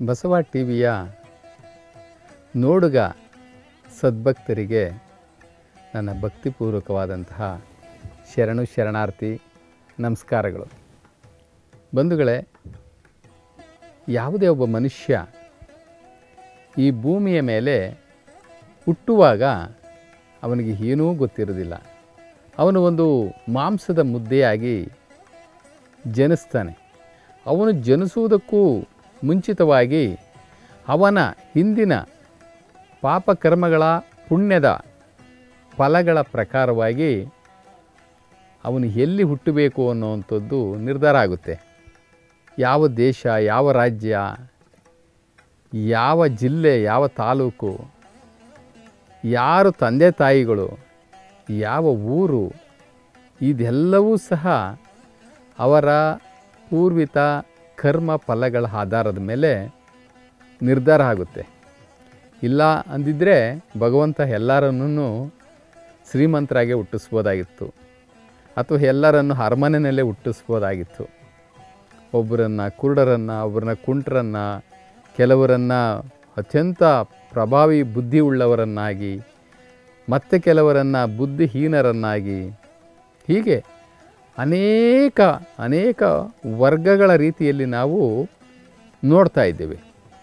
Basava T ವಿಯ ನೋಡುಗ ಸದ್ಭಕ್ತರಿಗೆ ನನ್ನ ಭಕ್ತಿಪೂರ್ವಕವಾದಂತಹ ಶರಣು ಶರಣಾರ್ಥಿ ನಮಸ್ಕಾರಗಳು ಬಂಧುಗಳೇ ಯಾವುದೇ ಒಬ್ಬ ಮನುಷ್ಯ ಈ ಭೂಮಿಯ ಮೇಲೆ ಹುಟ್ಟುವಾಗ ಅವನಿಗೆ ಏನೂ ಗೊತ್ತಿರೋದಿಲ್ಲ ಅವನು ಒಂದು ಮಾಂಸದ ಮುದ್ದೆಯಾಗಿ ಜನಿಸ್ತಾನೆ ಅವನು ಜನಿಸುವುದಕ್ಕೂ ಮುಂಚಿತವಾಗಿ ಅವನ ಹಿಂದಿನ ಪಾಪಕರ್ಮಗಳ ಪುಣ್ಯದ ಫಲಗಳ ಪ್ರಕಾರವಾಗಿ ಅವನು ಎಲ್ಲಿ ಹುಟ್ಟಬೇಕು ಅನ್ನುವಂಥದ್ದು ನಿರ್ಧಾರ ಆಗುತ್ತೆ ಯಾವ ದೇಶ ಯಾವ ರಾಜ್ಯ ಯಾವ ಜಿಲ್ಲೆ ಯಾವ ತಾಲೂಕು ಯಾರು ತಂದೆ ತಾಯಿಗಳು ಯಾವ ಊರು ಇದೆಲ್ಲವೂ ಸಹ ಅವರ ಪೂರ್ವಿತ ಕರ್ಮ ಫಲಗಳ ಆಧಾರದ ಮೇಲೆ ನಿರ್ಧಾರ ಆಗುತ್ತೆ ಇಲ್ಲ ಅಂದಿದ್ದರೆ ಭಗವಂತ ಎಲ್ಲರನ್ನೂ ಶ್ರೀಮಂತರಾಗೆ ಹುಟ್ಟಿಸ್ಬೋದಾಗಿತ್ತು ಅಥವಾ ಎಲ್ಲರನ್ನು ಅರಮನೆಯಲ್ಲೇ ಹುಟ್ಟಿಸ್ಬೋದಾಗಿತ್ತು ಒಬ್ಬರನ್ನು ಕುರುಡರನ್ನು ಒಬ್ಬರನ್ನ ಕುಂಟರನ್ನು ಕೆಲವರನ್ನು ಅತ್ಯಂತ ಪ್ರಭಾವಿ ಬುದ್ಧಿ ಉಳ್ಳವರನ್ನಾಗಿ ಮತ್ತೆ ಕೆಲವರನ್ನು ಬುದ್ಧಿಹೀನರನ್ನಾಗಿ ಹೀಗೆ ಅನೇಕ ಅನೇಕ ವರ್ಗಗಳ ರೀತಿಯಲ್ಲಿ ನಾವು ನೋಡ್ತಾ ಇದ್ದೇವೆ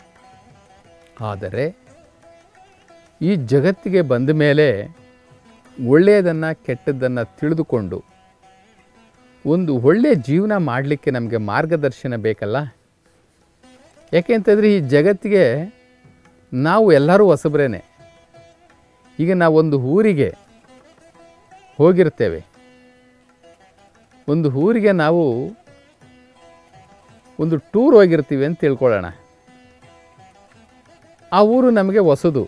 ಆದರೆ ಈ ಜಗತ್ತಿಗೆ ಬಂದ ಮೇಲೆ ಒಳ್ಳೆಯದನ್ನು ಕೆಟ್ಟದ್ದನ್ನು ತಿಳಿದುಕೊಂಡು ಒಂದು ಒಳ್ಳೆಯ ಜೀವನ ಮಾಡಲಿಕ್ಕೆ ನಮಗೆ ಮಾರ್ಗದರ್ಶನ ಬೇಕಲ್ಲ ಯಾಕೆಂತಂದರೆ ಈ ಜಗತ್ತಿಗೆ ನಾವು ಎಲ್ಲರೂ ಹೊಸಬ್ರೇನೆ ಈಗ ನಾವು ಒಂದು ಊರಿಗೆ ಹೋಗಿರ್ತೇವೆ ಒಂದು ಊರಿಗೆ ನಾವು ಒಂದು ಟೂರ್ ಹೋಗಿರ್ತೀವಿ ಅಂತ ತಿಳ್ಕೊಳ್ಳೋಣ ಆ ಊರು ನಮಗೆ ಹೊಸದು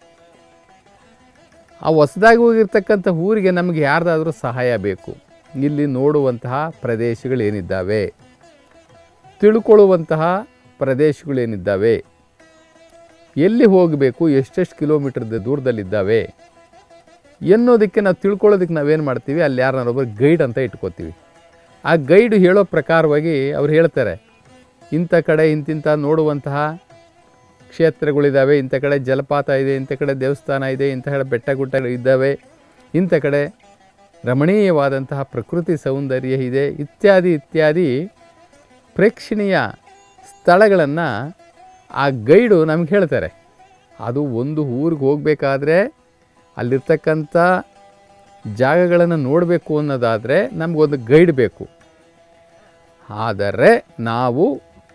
ಆ ಹೊಸದಾಗಿ ಹೋಗಿರ್ತಕ್ಕಂಥ ಊರಿಗೆ ನಮಗೆ ಯಾರ್ದಾದ್ರೂ ಸಹಾಯ ಬೇಕು ಇಲ್ಲಿ ನೋಡುವಂತಹ ಪ್ರದೇಶಗಳೇನಿದ್ದಾವೆ ತಿಳ್ಕೊಳ್ಳುವಂತಹ ಪ್ರದೇಶಗಳೇನಿದ್ದಾವೆ ಎಲ್ಲಿ ಹೋಗಬೇಕು ಎಷ್ಟೆಷ್ಟು ಕಿಲೋಮೀಟರ್ ದೂರದಲ್ಲಿದ್ದಾವೆ ಎನ್ನೋದಕ್ಕೆ ನಾವು ತಿಳ್ಕೊಳ್ಳೋದಕ್ಕೆ ನಾವೇನು ಮಾಡ್ತೀವಿ ಅಲ್ಲಿ ಯಾರನ್ನಾರೊಬ್ಬರು ಗೈಡ್ ಅಂತ ಇಟ್ಕೋತೀವಿ ಆ ಗೈಡ್ ಹೇಳೋ ಪ್ರಕಾರವಾಗಿ ಅವ್ರು ಹೇಳ್ತಾರೆ ಇಂಥ ಕಡೆ ಇಂತಿಂಥ ನೋಡುವಂತಹ ಕ್ಷೇತ್ರಗಳಿದ್ದಾವೆ ಇಂಥ ಕಡೆ ಜಲಪಾತ ಇದೆ ಇಂಥ ಕಡೆ ದೇವಸ್ಥಾನ ಇದೆ ಇಂಥ ಕಡೆ ಬೆಟ್ಟ ಗುಡ್ಡ ಇದ್ದಾವೆ ಇಂಥ ಕಡೆ ರಮಣೀಯವಾದಂತಹ ಪ್ರಕೃತಿ ಸೌಂದರ್ಯ ಇದೆ ಇತ್ಯಾದಿ ಇತ್ಯಾದಿ ಪ್ರೇಕ್ಷಣೀಯ ಸ್ಥಳಗಳನ್ನು ಆ ಗೈಡು ನಮ್ಗೆ ಹೇಳ್ತಾರೆ ಅದು ಒಂದು ಊರಿಗೆ ಹೋಗಬೇಕಾದ್ರೆ ಅಲ್ಲಿರ್ತಕ್ಕಂಥ ಜಾಗಗಳನ್ನು ನೋಡಬೇಕು ಅನ್ನೋದಾದರೆ ನಮಗೊಂದು ಗೈಡ್ ಬೇಕು ಆದರೆ ನಾವು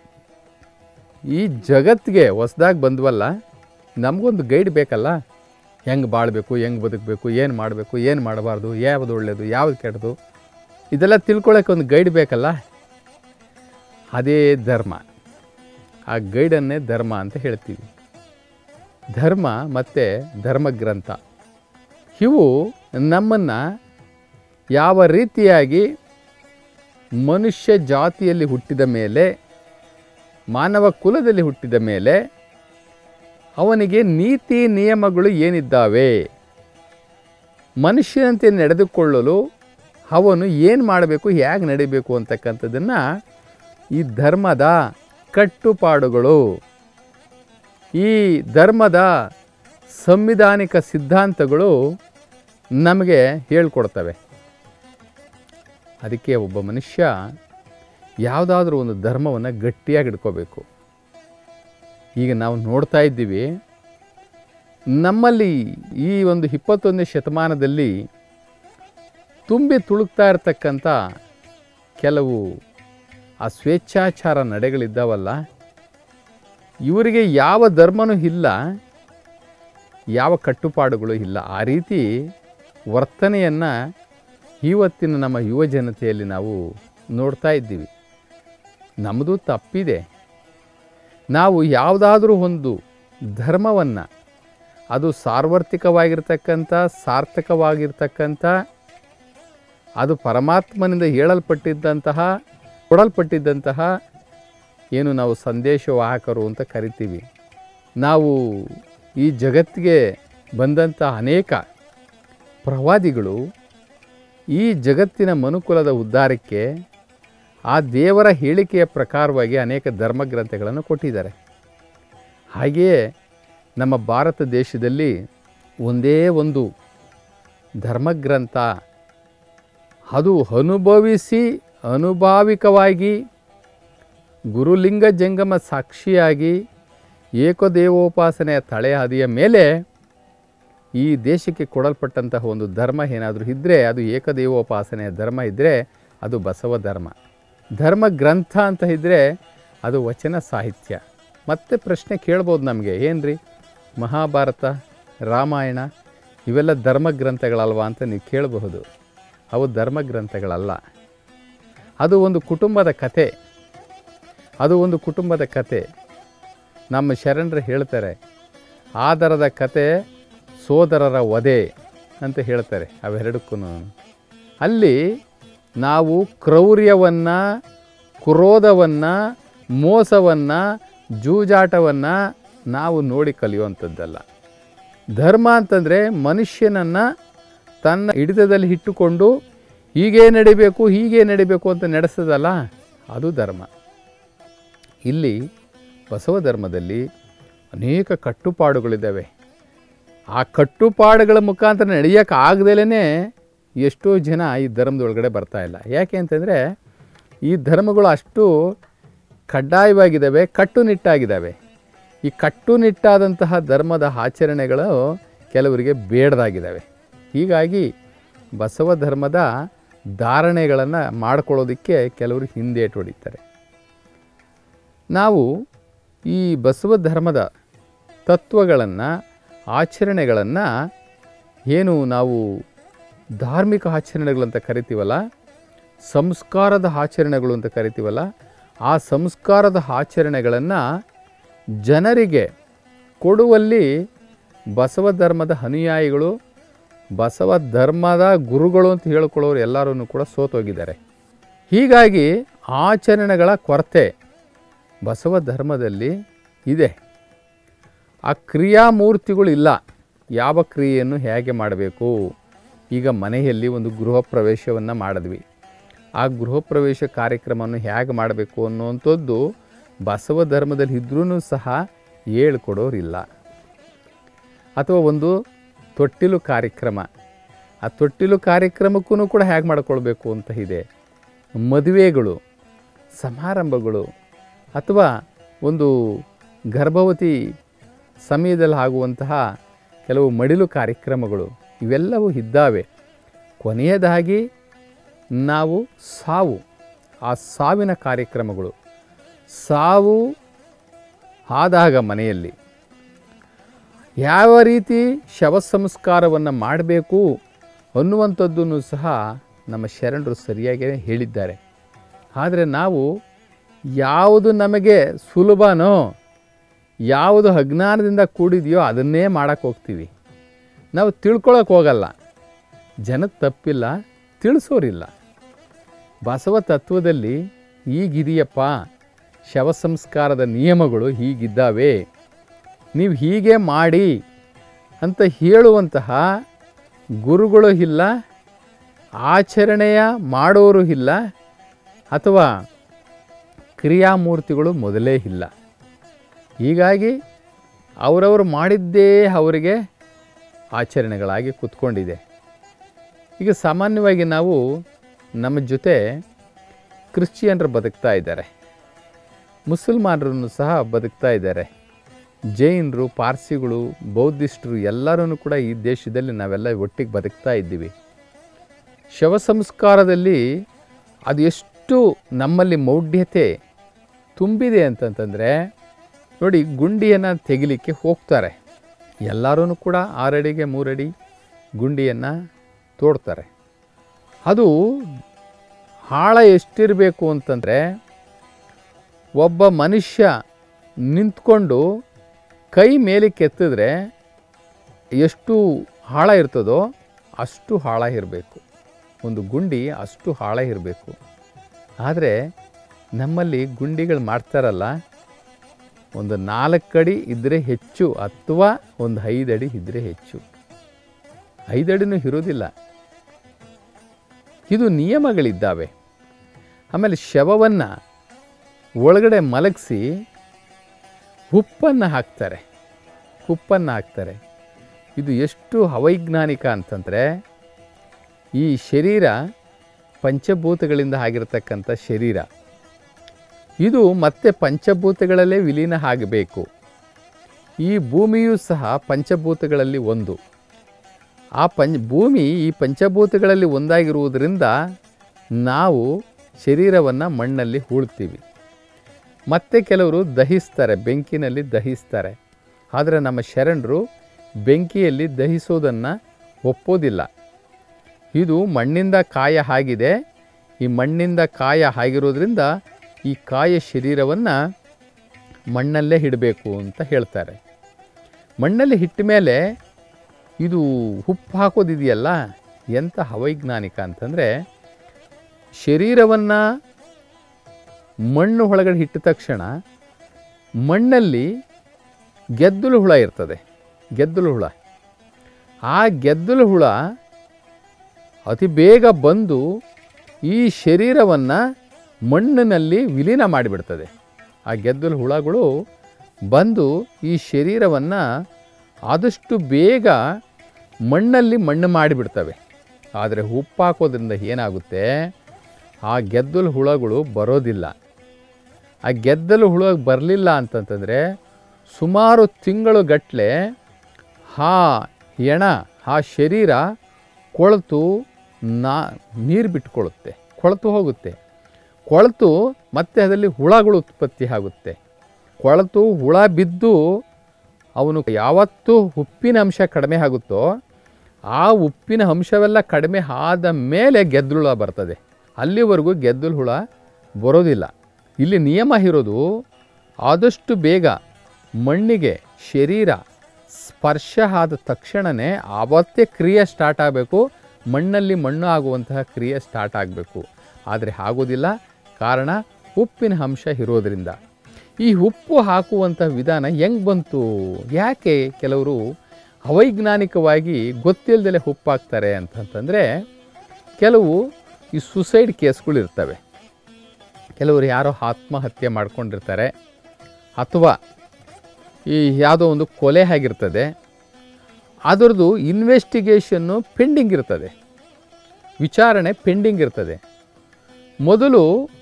ಈ ಜಗತ್ತಿಗೆ ಹೊಸ್ದಾಗಿ ಬಂದ್ವಲ್ಲ ನಮಗೊಂದು ಗೈಡ್ ಬೇಕಲ್ಲ ಹೆಂಗೆ ಬಾಳಬೇಕು ಹೆಂಗೆ ಬದುಕಬೇಕು ಏನು ಮಾಡಬೇಕು ಏನು ಮಾಡಬಾರ್ದು ಯಾವುದು ಒಳ್ಳೆಯದು ಯಾವುದು ಕೆಟ್ಟದು ಇದೆಲ್ಲ ತಿಳ್ಕೊಳ್ಳೋಕೆ ಒಂದು ಗೈಡ್ ಬೇಕಲ್ಲ ಅದೇ ಧರ್ಮ ಆ ಗೈಡನ್ನೇ ಧರ್ಮ ಅಂತ ಹೇಳ್ತೀವಿ ಧರ್ಮ ಮತ್ತು ಧರ್ಮಗ್ರಂಥ ಇವು ನಮ್ಮನ್ನು ಯಾವ ರೀತಿಯಾಗಿ ಮನುಷ್ಯ ಜಾತಿಯಲ್ಲಿ ಹುಟ್ಟಿದ ಮೇಲೆ ಮಾನವ ಕುಲದಲ್ಲಿ ಹುಟ್ಟಿದ ಮೇಲೆ ಅವನಿಗೆ ನೀತಿ ನಿಯಮಗಳು ಏನಿದ್ದಾವೆ ಮನುಷ್ಯನಂತೆ ನಡೆದುಕೊಳ್ಳಲು ಅವನು ಏನು ಮಾಡಬೇಕು ಹೇಗೆ ನಡಿಬೇಕು ಅಂತಕ್ಕಂಥದ್ದನ್ನು ಈ ಧರ್ಮದ ಕಟ್ಟುಪಾಡುಗಳು ಈ ಧರ್ಮದ ಸಂವಿಧಾನಿಕ ಸಿದ್ಧಾಂತಗಳು ನಮಗೆ ಹೇಳ್ಕೊಡ್ತವೆ ಅದಕ್ಕೆ ಒಬ್ಬ ಮನುಷ್ಯ ಯಾವುದಾದ್ರೂ ಒಂದು ಧರ್ಮವನ್ನು ಗಟ್ಟಿಯಾಗಿ ಹಿಡ್ಕೋಬೇಕು ಈಗ ನಾವು ನೋಡ್ತಾ ಇದ್ದೀವಿ ನಮ್ಮಲ್ಲಿ ಈ ಒಂದು ಇಪ್ಪತ್ತೊಂದನೇ ಶತಮಾನದಲ್ಲಿ ತುಂಬಿ ತುಳುಕ್ತಾ ಇರತಕ್ಕಂಥ ಕೆಲವು ಆ ಸ್ವೇಚ್ಛಾಚಾರ ನಡೆಗಳಿದ್ದಾವಲ್ಲ ಇವರಿಗೆ ಯಾವ ಧರ್ಮನೂ ಇಲ್ಲ ಯಾವ ಕಟ್ಟುಪಾಡುಗಳು ಇಲ್ಲ ಆ ರೀತಿ ವರ್ತನೆಯನ್ನು ಇವತ್ತಿನ ನಮ್ಮ ಯುವ ಜನತೆಯಲ್ಲಿ ನಾವು ನೋಡ್ತಾ ಇದ್ದೀವಿ ನಮ್ಮದು ತಪ್ಪಿದೆ ನಾವು ಯಾವುದಾದ್ರೂ ಒಂದು ಧರ್ಮವನ್ನು ಅದು ಸಾರ್ವತ್ರಿಕವಾಗಿರ್ತಕ್ಕಂಥ ಸಾರ್ಥಕವಾಗಿರ್ತಕ್ಕಂಥ ಅದು ಪರಮಾತ್ಮನಿಂದ ಹೇಳಲ್ಪಟ್ಟಿದ್ದಂತಹ ಕೊಡಲ್ಪಟ್ಟಿದ್ದಂತಹ ಏನು ನಾವು ಸಂದೇಶವಾಹಕರು ಅಂತ ಕರಿತೀವಿ ನಾವು ಈ ಜಗತ್ತಿಗೆ ಬಂದಂಥ ಅನೇಕ ಪ್ರವಾದಿಗಳು ಈ ಜಗತ್ತಿನ ಮನುಕುಲದ ಉದ್ಧಾರಕ್ಕೆ ಆ ದೇವರ ಹೇಳಿಕೆಯ ಪ್ರಕಾರವಾಗಿ ಅನೇಕ ಧರ್ಮಗ್ರಂಥಗಳನ್ನು ಕೊಟ್ಟಿದ್ದಾರೆ ಹಾಗೆಯೇ ನಮ್ಮ ಭಾರತ ದೇಶದಲ್ಲಿ ಒಂದೇ ಒಂದು ಧರ್ಮಗ್ರಂಥ ಅದು ಅನುಭವಿಸಿ ಅನುಭಾವಿಕವಾಗಿ ಗುರುಲಿಂಗ ಜಂಗಮ ಸಾಕ್ಷಿಯಾಗಿ ಏಕದೇವೋಪಾಸನೆಯ ತಳೆಹಾದಿಯ ಮೇಲೆ ಈ ದೇಶಕ್ಕೆ ಕೊಡಲ್ಪಟ್ಟಂತಹ ಒಂದು ಧರ್ಮ ಏನಾದರೂ ಇದ್ದರೆ ಅದು ಏಕದೇವೋಪಾಸನೆಯ ಧರ್ಮ ಇದ್ದರೆ ಅದು ಬಸವ ಧರ್ಮ ಧರ್ಮ ಗ್ರಂಥ ಅಂತ ಇದ್ದರೆ ಅದು ವಚನ ಸಾಹಿತ್ಯ ಮತ್ತೆ ಪ್ರಶ್ನೆ ಕೇಳ್ಬೋದು ನಮಗೆ ಏನು ರೀ ಮಹಾಭಾರತ ರಾಮಾಯಣ ಇವೆಲ್ಲ ಧರ್ಮ ಗ್ರಂಥಗಳಲ್ವಾ ಅಂತ ನೀವು ಕೇಳಬಹುದು ಅವು ಧರ್ಮ ಗ್ರಂಥಗಳಲ್ಲ ಅದು ಒಂದು ಕುಟುಂಬದ ಕತೆ ಅದು ಒಂದು ಕುಟುಂಬದ ಕತೆ ನಮ್ಮ ಶರಣರು ಹೇಳ್ತಾರೆ ಆದರದ ಕತೆ ಸೋದರರ ವಧೆ ಅಂತ ಹೇಳ್ತಾರೆ ಅವೆರಡಕ್ಕೂ ಅಲ್ಲಿ ನಾವು ಕ್ರೌರ್ಯವನ್ನು ಕ್ರೋಧವನ್ನು ಮೋಸವನ್ನು ಜೂಜಾಟವನ್ನು ನಾವು ನೋಡಿ ಕಲಿಯುವಂಥದ್ದಲ್ಲ ಧರ್ಮ ಅಂತಂದರೆ ಮನುಷ್ಯನನ್ನು ತನ್ನ ಹಿಡಿತದಲ್ಲಿ ಇಟ್ಟುಕೊಂಡು ಹೀಗೆ ನಡಿಬೇಕು ಹೀಗೆ ನಡಿಬೇಕು ಅಂತ ನಡೆಸೋದಲ್ಲ ಅದು ಧರ್ಮ ಇಲ್ಲಿ ಬಸವ ಧರ್ಮದಲ್ಲಿ ಅನೇಕ ಕಟ್ಟುಪಾಡುಗಳಿದ್ದಾವೆ ಆ ಕಟ್ಟುಪಾಡುಗಳ ಮುಖಾಂತರ ನಡೆಯೋಕೆ ಆಗದಲೇ ಎಷ್ಟೋ ಜನ ಈ ಧರ್ಮದೊಳಗಡೆ ಬರ್ತಾ ಇಲ್ಲ ಯಾಕೆ ಅಂತಂದರೆ ಈ ಧರ್ಮಗಳು ಅಷ್ಟು ಕಡ್ಡಾಯವಾಗಿದ್ದಾವೆ ಕಟ್ಟುನಿಟ್ಟಾಗಿದ್ದಾವೆ ಈ ಕಟ್ಟುನಿಟ್ಟಾದಂತಹ ಧರ್ಮದ ಆಚರಣೆಗಳು ಕೆಲವರಿಗೆ ಬೇಡದಾಗಿದ್ದಾವೆ ಹೀಗಾಗಿ ಬಸವ ಧರ್ಮದ ಧಾರಣೆಗಳನ್ನು ಮಾಡ್ಕೊಳ್ಳೋದಕ್ಕೆ ಕೆಲವರು ಹಿಂದೇಟು ಹೊಡಿತಾರೆ ನಾವು ಈ ಬಸವ ಧರ್ಮದ ತತ್ವಗಳನ್ನು ಆಚರಣೆಗಳನ್ನು ಏನು ನಾವು ಧಾರ್ಮಿಕ ಆಚರಣೆಗಳಂತ ಕರಿತೀವಲ್ಲ ಸಂಸ್ಕಾರದ ಆಚರಣೆಗಳು ಅಂತ ಕರಿತೀವಲ್ಲ ಆ ಸಂಸ್ಕಾರದ ಆಚರಣೆಗಳನ್ನು ಜನರಿಗೆ ಕೊಡುವಲ್ಲಿ ಬಸವ ಧರ್ಮದ ಅನುಯಾಯಿಗಳು ಬಸವ ಧರ್ಮದ ಗುರುಗಳು ಅಂತ ಹೇಳ್ಕೊಳ್ಳೋರು ಎಲ್ಲರೂ ಕೂಡ ಸೋತೋಗಿದ್ದಾರೆ ಹೀಗಾಗಿ ಆಚರಣೆಗಳ ಕೊರತೆ ಬಸವ ಧರ್ಮದಲ್ಲಿ ಇದೆ ಆ ಕ್ರಿಯಾಮೂರ್ತಿಗಳು ಇಲ್ಲ ಯಾವ ಕ್ರಿಯೆಯನ್ನು ಹೇಗೆ ಮಾಡಬೇಕು ಈಗ ಮನೆಯಲ್ಲಿ ಒಂದು ಗೃಹ ಪ್ರವೇಶವನ್ನು ಮಾಡಿದ್ವಿ ಆ ಗೃಹ ಪ್ರವೇಶ ಕಾರ್ಯಕ್ರಮವನ್ನು ಹೇಗೆ ಮಾಡಬೇಕು ಅನ್ನುವಂಥದ್ದು ಬಸವ ಧರ್ಮದಲ್ಲಿ ಇದ್ರೂ ಸಹ ಹೇಳ್ಕೊಡೋರಿಲ್ಲ ಅಥವಾ ಒಂದು ತೊಟ್ಟಿಲು ಕಾರ್ಯಕ್ರಮ ಆ ತೊಟ್ಟಿಲು ಕಾರ್ಯಕ್ರಮಕ್ಕೂ ಕೂಡ ಹೇಗೆ ಮಾಡ್ಕೊಳ್ಬೇಕು ಅಂತ ಇದೆ ಮದುವೆಗಳು ಸಮಾರಂಭಗಳು ಅಥವಾ ಒಂದು ಗರ್ಭವತಿ ಸಮಯದಲ್ಲಿ ಆಗುವಂತಹ ಕೆಲವು ಮಡಿಲು ಕಾರ್ಯಕ್ರಮಗಳು ಇವೆಲ್ಲವೂ ಇದ್ದಾವೆ ಕೊನೆಯದಾಗಿ ನಾವು ಸಾವು ಆ ಸಾವಿನ ಕಾರ್ಯಕ್ರಮಗಳು ಸಾವು ಆದಾಗ ಮನೆಯಲ್ಲಿ ಯಾವ ರೀತಿ ಶವ ಸಂಸ್ಕಾರವನ್ನು ಮಾಡಬೇಕು ಅನ್ನುವಂಥದ್ದನ್ನು ಸಹ ನಮ್ಮ ಶರಣರು ಸರಿಯಾಗಿ ಹೇಳಿದ್ದಾರೆ ಆದರೆ ನಾವು ಯಾವುದು ನಮಗೆ ಸುಲಭನೋ ಯಾವುದು ಅಜ್ಞಾನದಿಂದ ಕೂಡಿದೆಯೋ ಅದನ್ನೇ ಮಾಡೋಕ್ಕೆ ಹೋಗ್ತೀವಿ ನಾವು ತಿಳ್ಕೊಳಕ್ಕೆ ಹೋಗಲ್ಲ ಜನದ ತಪ್ಪಿಲ್ಲ ತಿಳಿಸೋರಿಲ್ಲ ಬಸವ ತತ್ವದಲ್ಲಿ ಹೀಗಿದೆಯಪ್ಪ ಶವ ಸಂಸ್ಕಾರದ ನಿಯಮಗಳು ಹೀಗಿದ್ದಾವೆ ನೀವು ಹೀಗೆ ಮಾಡಿ ಅಂತ ಹೇಳುವಂತಹ ಗುರುಗಳು ಇಲ್ಲ ಆಚರಣೆಯ ಮಾಡೋರು ಇಲ್ಲ ಅಥವಾ ಕ್ರಿಯಾಮೂರ್ತಿಗಳು ಮೊದಲೇ ಇಲ್ಲ ಹೀಗಾಗಿ ಅವರವರು ಮಾಡಿದ್ದೇ ಅವರಿಗೆ ಆಚರಣೆಗಳಾಗಿ ಕೂತ್ಕೊಂಡಿದೆ ಈಗ ಸಾಮಾನ್ಯವಾಗಿ ನಾವು ನಮ್ಮ ಜೊತೆ ಕ್ರಿಶ್ಚಿಯನ್ರು ಬದುಕ್ತಾ ಇದ್ದಾರೆ ಮುಸಲ್ಮಾನರನ್ನು ಸಹ ಬದುಕ್ತಾ ಇದ್ದಾರೆ ಜೈನರು ಪಾರ್ಸಿಗಳು ಬೌದ್ಧಿಸ್ಟರು ಎಲ್ಲರೂ ಕೂಡ ಈ ದೇಶದಲ್ಲಿ ನಾವೆಲ್ಲ ಒಟ್ಟಿಗೆ ಬದುಕ್ತಾ ಇದ್ದೀವಿ ಶವ ಸಂಸ್ಕಾರದಲ್ಲಿ ಅದು ಎಷ್ಟು ನಮ್ಮಲ್ಲಿ ಮೌಢ್ಯತೆ ತುಂಬಿದೆ ಅಂತಂತಂದರೆ ನೋಡಿ ಗುಂಡಿಯನ್ನು ತೆಗಿಲಿಕ್ಕೆ ಹೋಗ್ತಾರೆ ಎಲ್ಲರೂ ಕೂಡ ಆರಡಿಗೆ ಮೂರಡಿ ಗುಂಡಿಯನ್ನು ತೋಡ್ತಾರೆ ಅದು ಆಳ ಎಷ್ಟಿರಬೇಕು ಅಂತಂದರೆ ಒಬ್ಬ ಮನುಷ್ಯ ನಿಂತ್ಕೊಂಡು ಕೈ ಮೇಲಕ್ಕೆ ಎತ್ತಿದ್ರೆ ಎಷ್ಟು ಆಳ ಇರ್ತದೋ ಅಷ್ಟು ಆಳ ಇರಬೇಕು ಒಂದು ಗುಂಡಿ ಅಷ್ಟು ಆಳ ಇರಬೇಕು ಆದರೆ ನಮ್ಮಲ್ಲಿ ಗುಂಡಿಗಳು ಮಾಡ್ತಾರಲ್ಲ ಒಂದು ನಾಲ್ಕು ಅಡಿ ಇದ್ದರೆ ಹೆಚ್ಚು ಅಥವಾ ಒಂದು ಐದು ಅಡಿ ಇದ್ದರೆ ಹೆಚ್ಚು ಐದು ಅಡಿನೂ ಇರೋದಿಲ್ಲ ಇದು ನಿಯಮಗಳಿದ್ದಾವೆ ಆಮೇಲೆ ಶವವನ್ನು ಒಳಗಡೆ ಮಲಗಿಸಿ ಉಪ್ಪನ್ನು ಹಾಕ್ತಾರೆ ಉಪ್ಪನ್ನು ಹಾಕ್ತಾರೆ ಇದು ಎಷ್ಟು ಅವೈಜ್ಞಾನಿಕ ಅಂತಂದರೆ ಈ ಶರೀರ ಪಂಚಭೂತಗಳಿಂದ ಆಗಿರತಕ್ಕಂಥ ಶರೀರ ಇದು ಮತ್ತೆ ಪಂಚಭೂತಗಳಲ್ಲೇ ವಿಲೀನ ಆಗಬೇಕು ಈ ಭೂಮಿಯೂ ಸಹ ಪಂಚಭೂತಗಳಲ್ಲಿ ಒಂದು ಆ ಪಂಚ ಭೂಮಿ ಈ ಪಂಚಭೂತಗಳಲ್ಲಿ ಒಂದಾಗಿರುವುದರಿಂದ ನಾವು ಶರೀರವನ್ನು ಮಣ್ಣಲ್ಲಿ ಹೂಳ್ತೀವಿ ಮತ್ತೆ ಕೆಲವರು ದಹಿಸ್ತಾರೆ ಬೆಂಕಿನಲ್ಲಿ ದಹಿಸ್ತಾರೆ ಆದರೆ ನಮ್ಮ ಶರಣರು ಬೆಂಕಿಯಲ್ಲಿ ದಹಿಸೋದನ್ನು ಒಪ್ಪೋದಿಲ್ಲ ಇದು ಮಣ್ಣಿಂದ ಕಾಯ ಆಗಿದೆ ಈ ಮಣ್ಣಿಂದ ಕಾಯ ಆಗಿರೋದ್ರಿಂದ ಈ ಕಾಯ ಶರೀರವನ್ನು ಮಣ್ಣಲ್ಲೇ ಇಡಬೇಕು ಅಂತ ಹೇಳ್ತಾರೆ ಮಣ್ಣಲ್ಲಿ ಇಟ್ಟ ಮೇಲೆ ಇದು ಉಪ್ಪು ಹಾಕೋದಿದೆಯಲ್ಲ ಎಂಥ ಅವೈಜ್ಞಾನಿಕ ಅಂತಂದರೆ ಶರೀರವನ್ನು ಮಣ್ಣು ಒಳಗಡೆ ಇಟ್ಟ ತಕ್ಷಣ ಮಣ್ಣಲ್ಲಿ ಗೆದ್ದಲು ಹುಳ ಇರ್ತದೆ ಗೆದ್ದಲು ಹುಳ ಆ ಗೆದ್ದಲು ಹುಳ ಅತಿ ಬೇಗ ಬಂದು ಈ ಶರೀರವನ್ನು ಮಣ್ಣಿನಲ್ಲಿ ವಿಲೀನ ಮಾಡಿಬಿಡ್ತದೆ ಆ ಗೆದ್ದಲು ಹುಳಗಳು ಬಂದು ಈ ಶರೀರವನ್ನು ಆದಷ್ಟು ಬೇಗ ಮಣ್ಣಲ್ಲಿ ಮಣ್ಣು ಮಾಡಿಬಿಡ್ತವೆ ಆದರೆ ಉಪ್ಪು ಹಾಕೋದ್ರಿಂದ ಏನಾಗುತ್ತೆ ಆ ಗೆದ್ದಲು ಹುಳಗಳು ಬರೋದಿಲ್ಲ ಆ ಗೆದ್ದಲು ಹುಳ ಬರಲಿಲ್ಲ ಅಂತಂತಂದರೆ ಸುಮಾರು ತಿಂಗಳು ಗಟ್ಟಲೆ ಆ ಎಣ ಆ ಶರೀರ ಕೊಳೆತು ನಾ ನೀರು ಬಿಟ್ಕೊಳ್ಳುತ್ತೆ ಕೊಳೆತು ಹೋಗುತ್ತೆ ಕೊಳೆತು ಮತ್ತೆ ಅದರಲ್ಲಿ ಹುಳಗಳು ಉತ್ಪತ್ತಿ ಆಗುತ್ತೆ ಕೊಳೆತು ಹುಳ ಬಿದ್ದು ಅವನು ಯಾವತ್ತೂ ಉಪ್ಪಿನ ಅಂಶ ಕಡಿಮೆ ಆಗುತ್ತೋ ಆ ಉಪ್ಪಿನ ಅಂಶವೆಲ್ಲ ಕಡಿಮೆ ಆದ ಮೇಲೆ ಗೆದ್ದಲು ಹುಳ ಬರ್ತದೆ ಅಲ್ಲಿವರೆಗೂ ಗೆದ್ದಲು ಹುಳ ಬರೋದಿಲ್ಲ ಇಲ್ಲಿ ನಿಯಮ ಇರೋದು ಆದಷ್ಟು ಬೇಗ ಮಣ್ಣಿಗೆ ಶರೀರ ಸ್ಪರ್ಶ ಆದ ತಕ್ಷಣವೇ ಆವತ್ತೇ ಕ್ರಿಯೆ ಸ್ಟಾರ್ಟ್ ಆಗಬೇಕು ಮಣ್ಣಲ್ಲಿ ಮಣ್ಣು ಆಗುವಂತಹ ಕ್ರಿಯೆ ಸ್ಟಾರ್ಟ್ ಆಗಬೇಕು ಆದರೆ ಆಗೋದಿಲ್ಲ ಕಾರಣ ಉಪ್ಪಿನ ಅಂಶ ಇರೋದರಿಂದ ಈ ಉಪ್ಪು ಹಾಕುವಂಥ ವಿಧಾನ ಹೆಂಗೆ ಬಂತು ಯಾಕೆ ಕೆಲವರು ಅವೈಜ್ಞಾನಿಕವಾಗಿ ಗೊತ್ತಿಲ್ಲದಲೇ ಉಪ್ಪು ಹಾಕ್ತಾರೆ ಅಂತಂತಂದರೆ ಕೆಲವು ಈ ಸುಸೈಡ್ ಕೇಸ್ಗಳು ಇರ್ತವೆ ಕೆಲವರು ಯಾರೋ ಆತ್ಮಹತ್ಯೆ ಮಾಡ್ಕೊಂಡಿರ್ತಾರೆ ಅಥವಾ ಈ ಯಾವುದೋ ಒಂದು ಕೊಲೆ ಆಗಿರ್ತದೆ ಅದರದ್ದು ಇನ್ವೆಸ್ಟಿಗೇಷನ್ನು ಪೆಂಡಿಂಗ್ ಇರ್ತದೆ ವಿಚಾರಣೆ ಪೆಂಡಿಂಗ್ ಇರ್ತದೆ ಮೊದಲು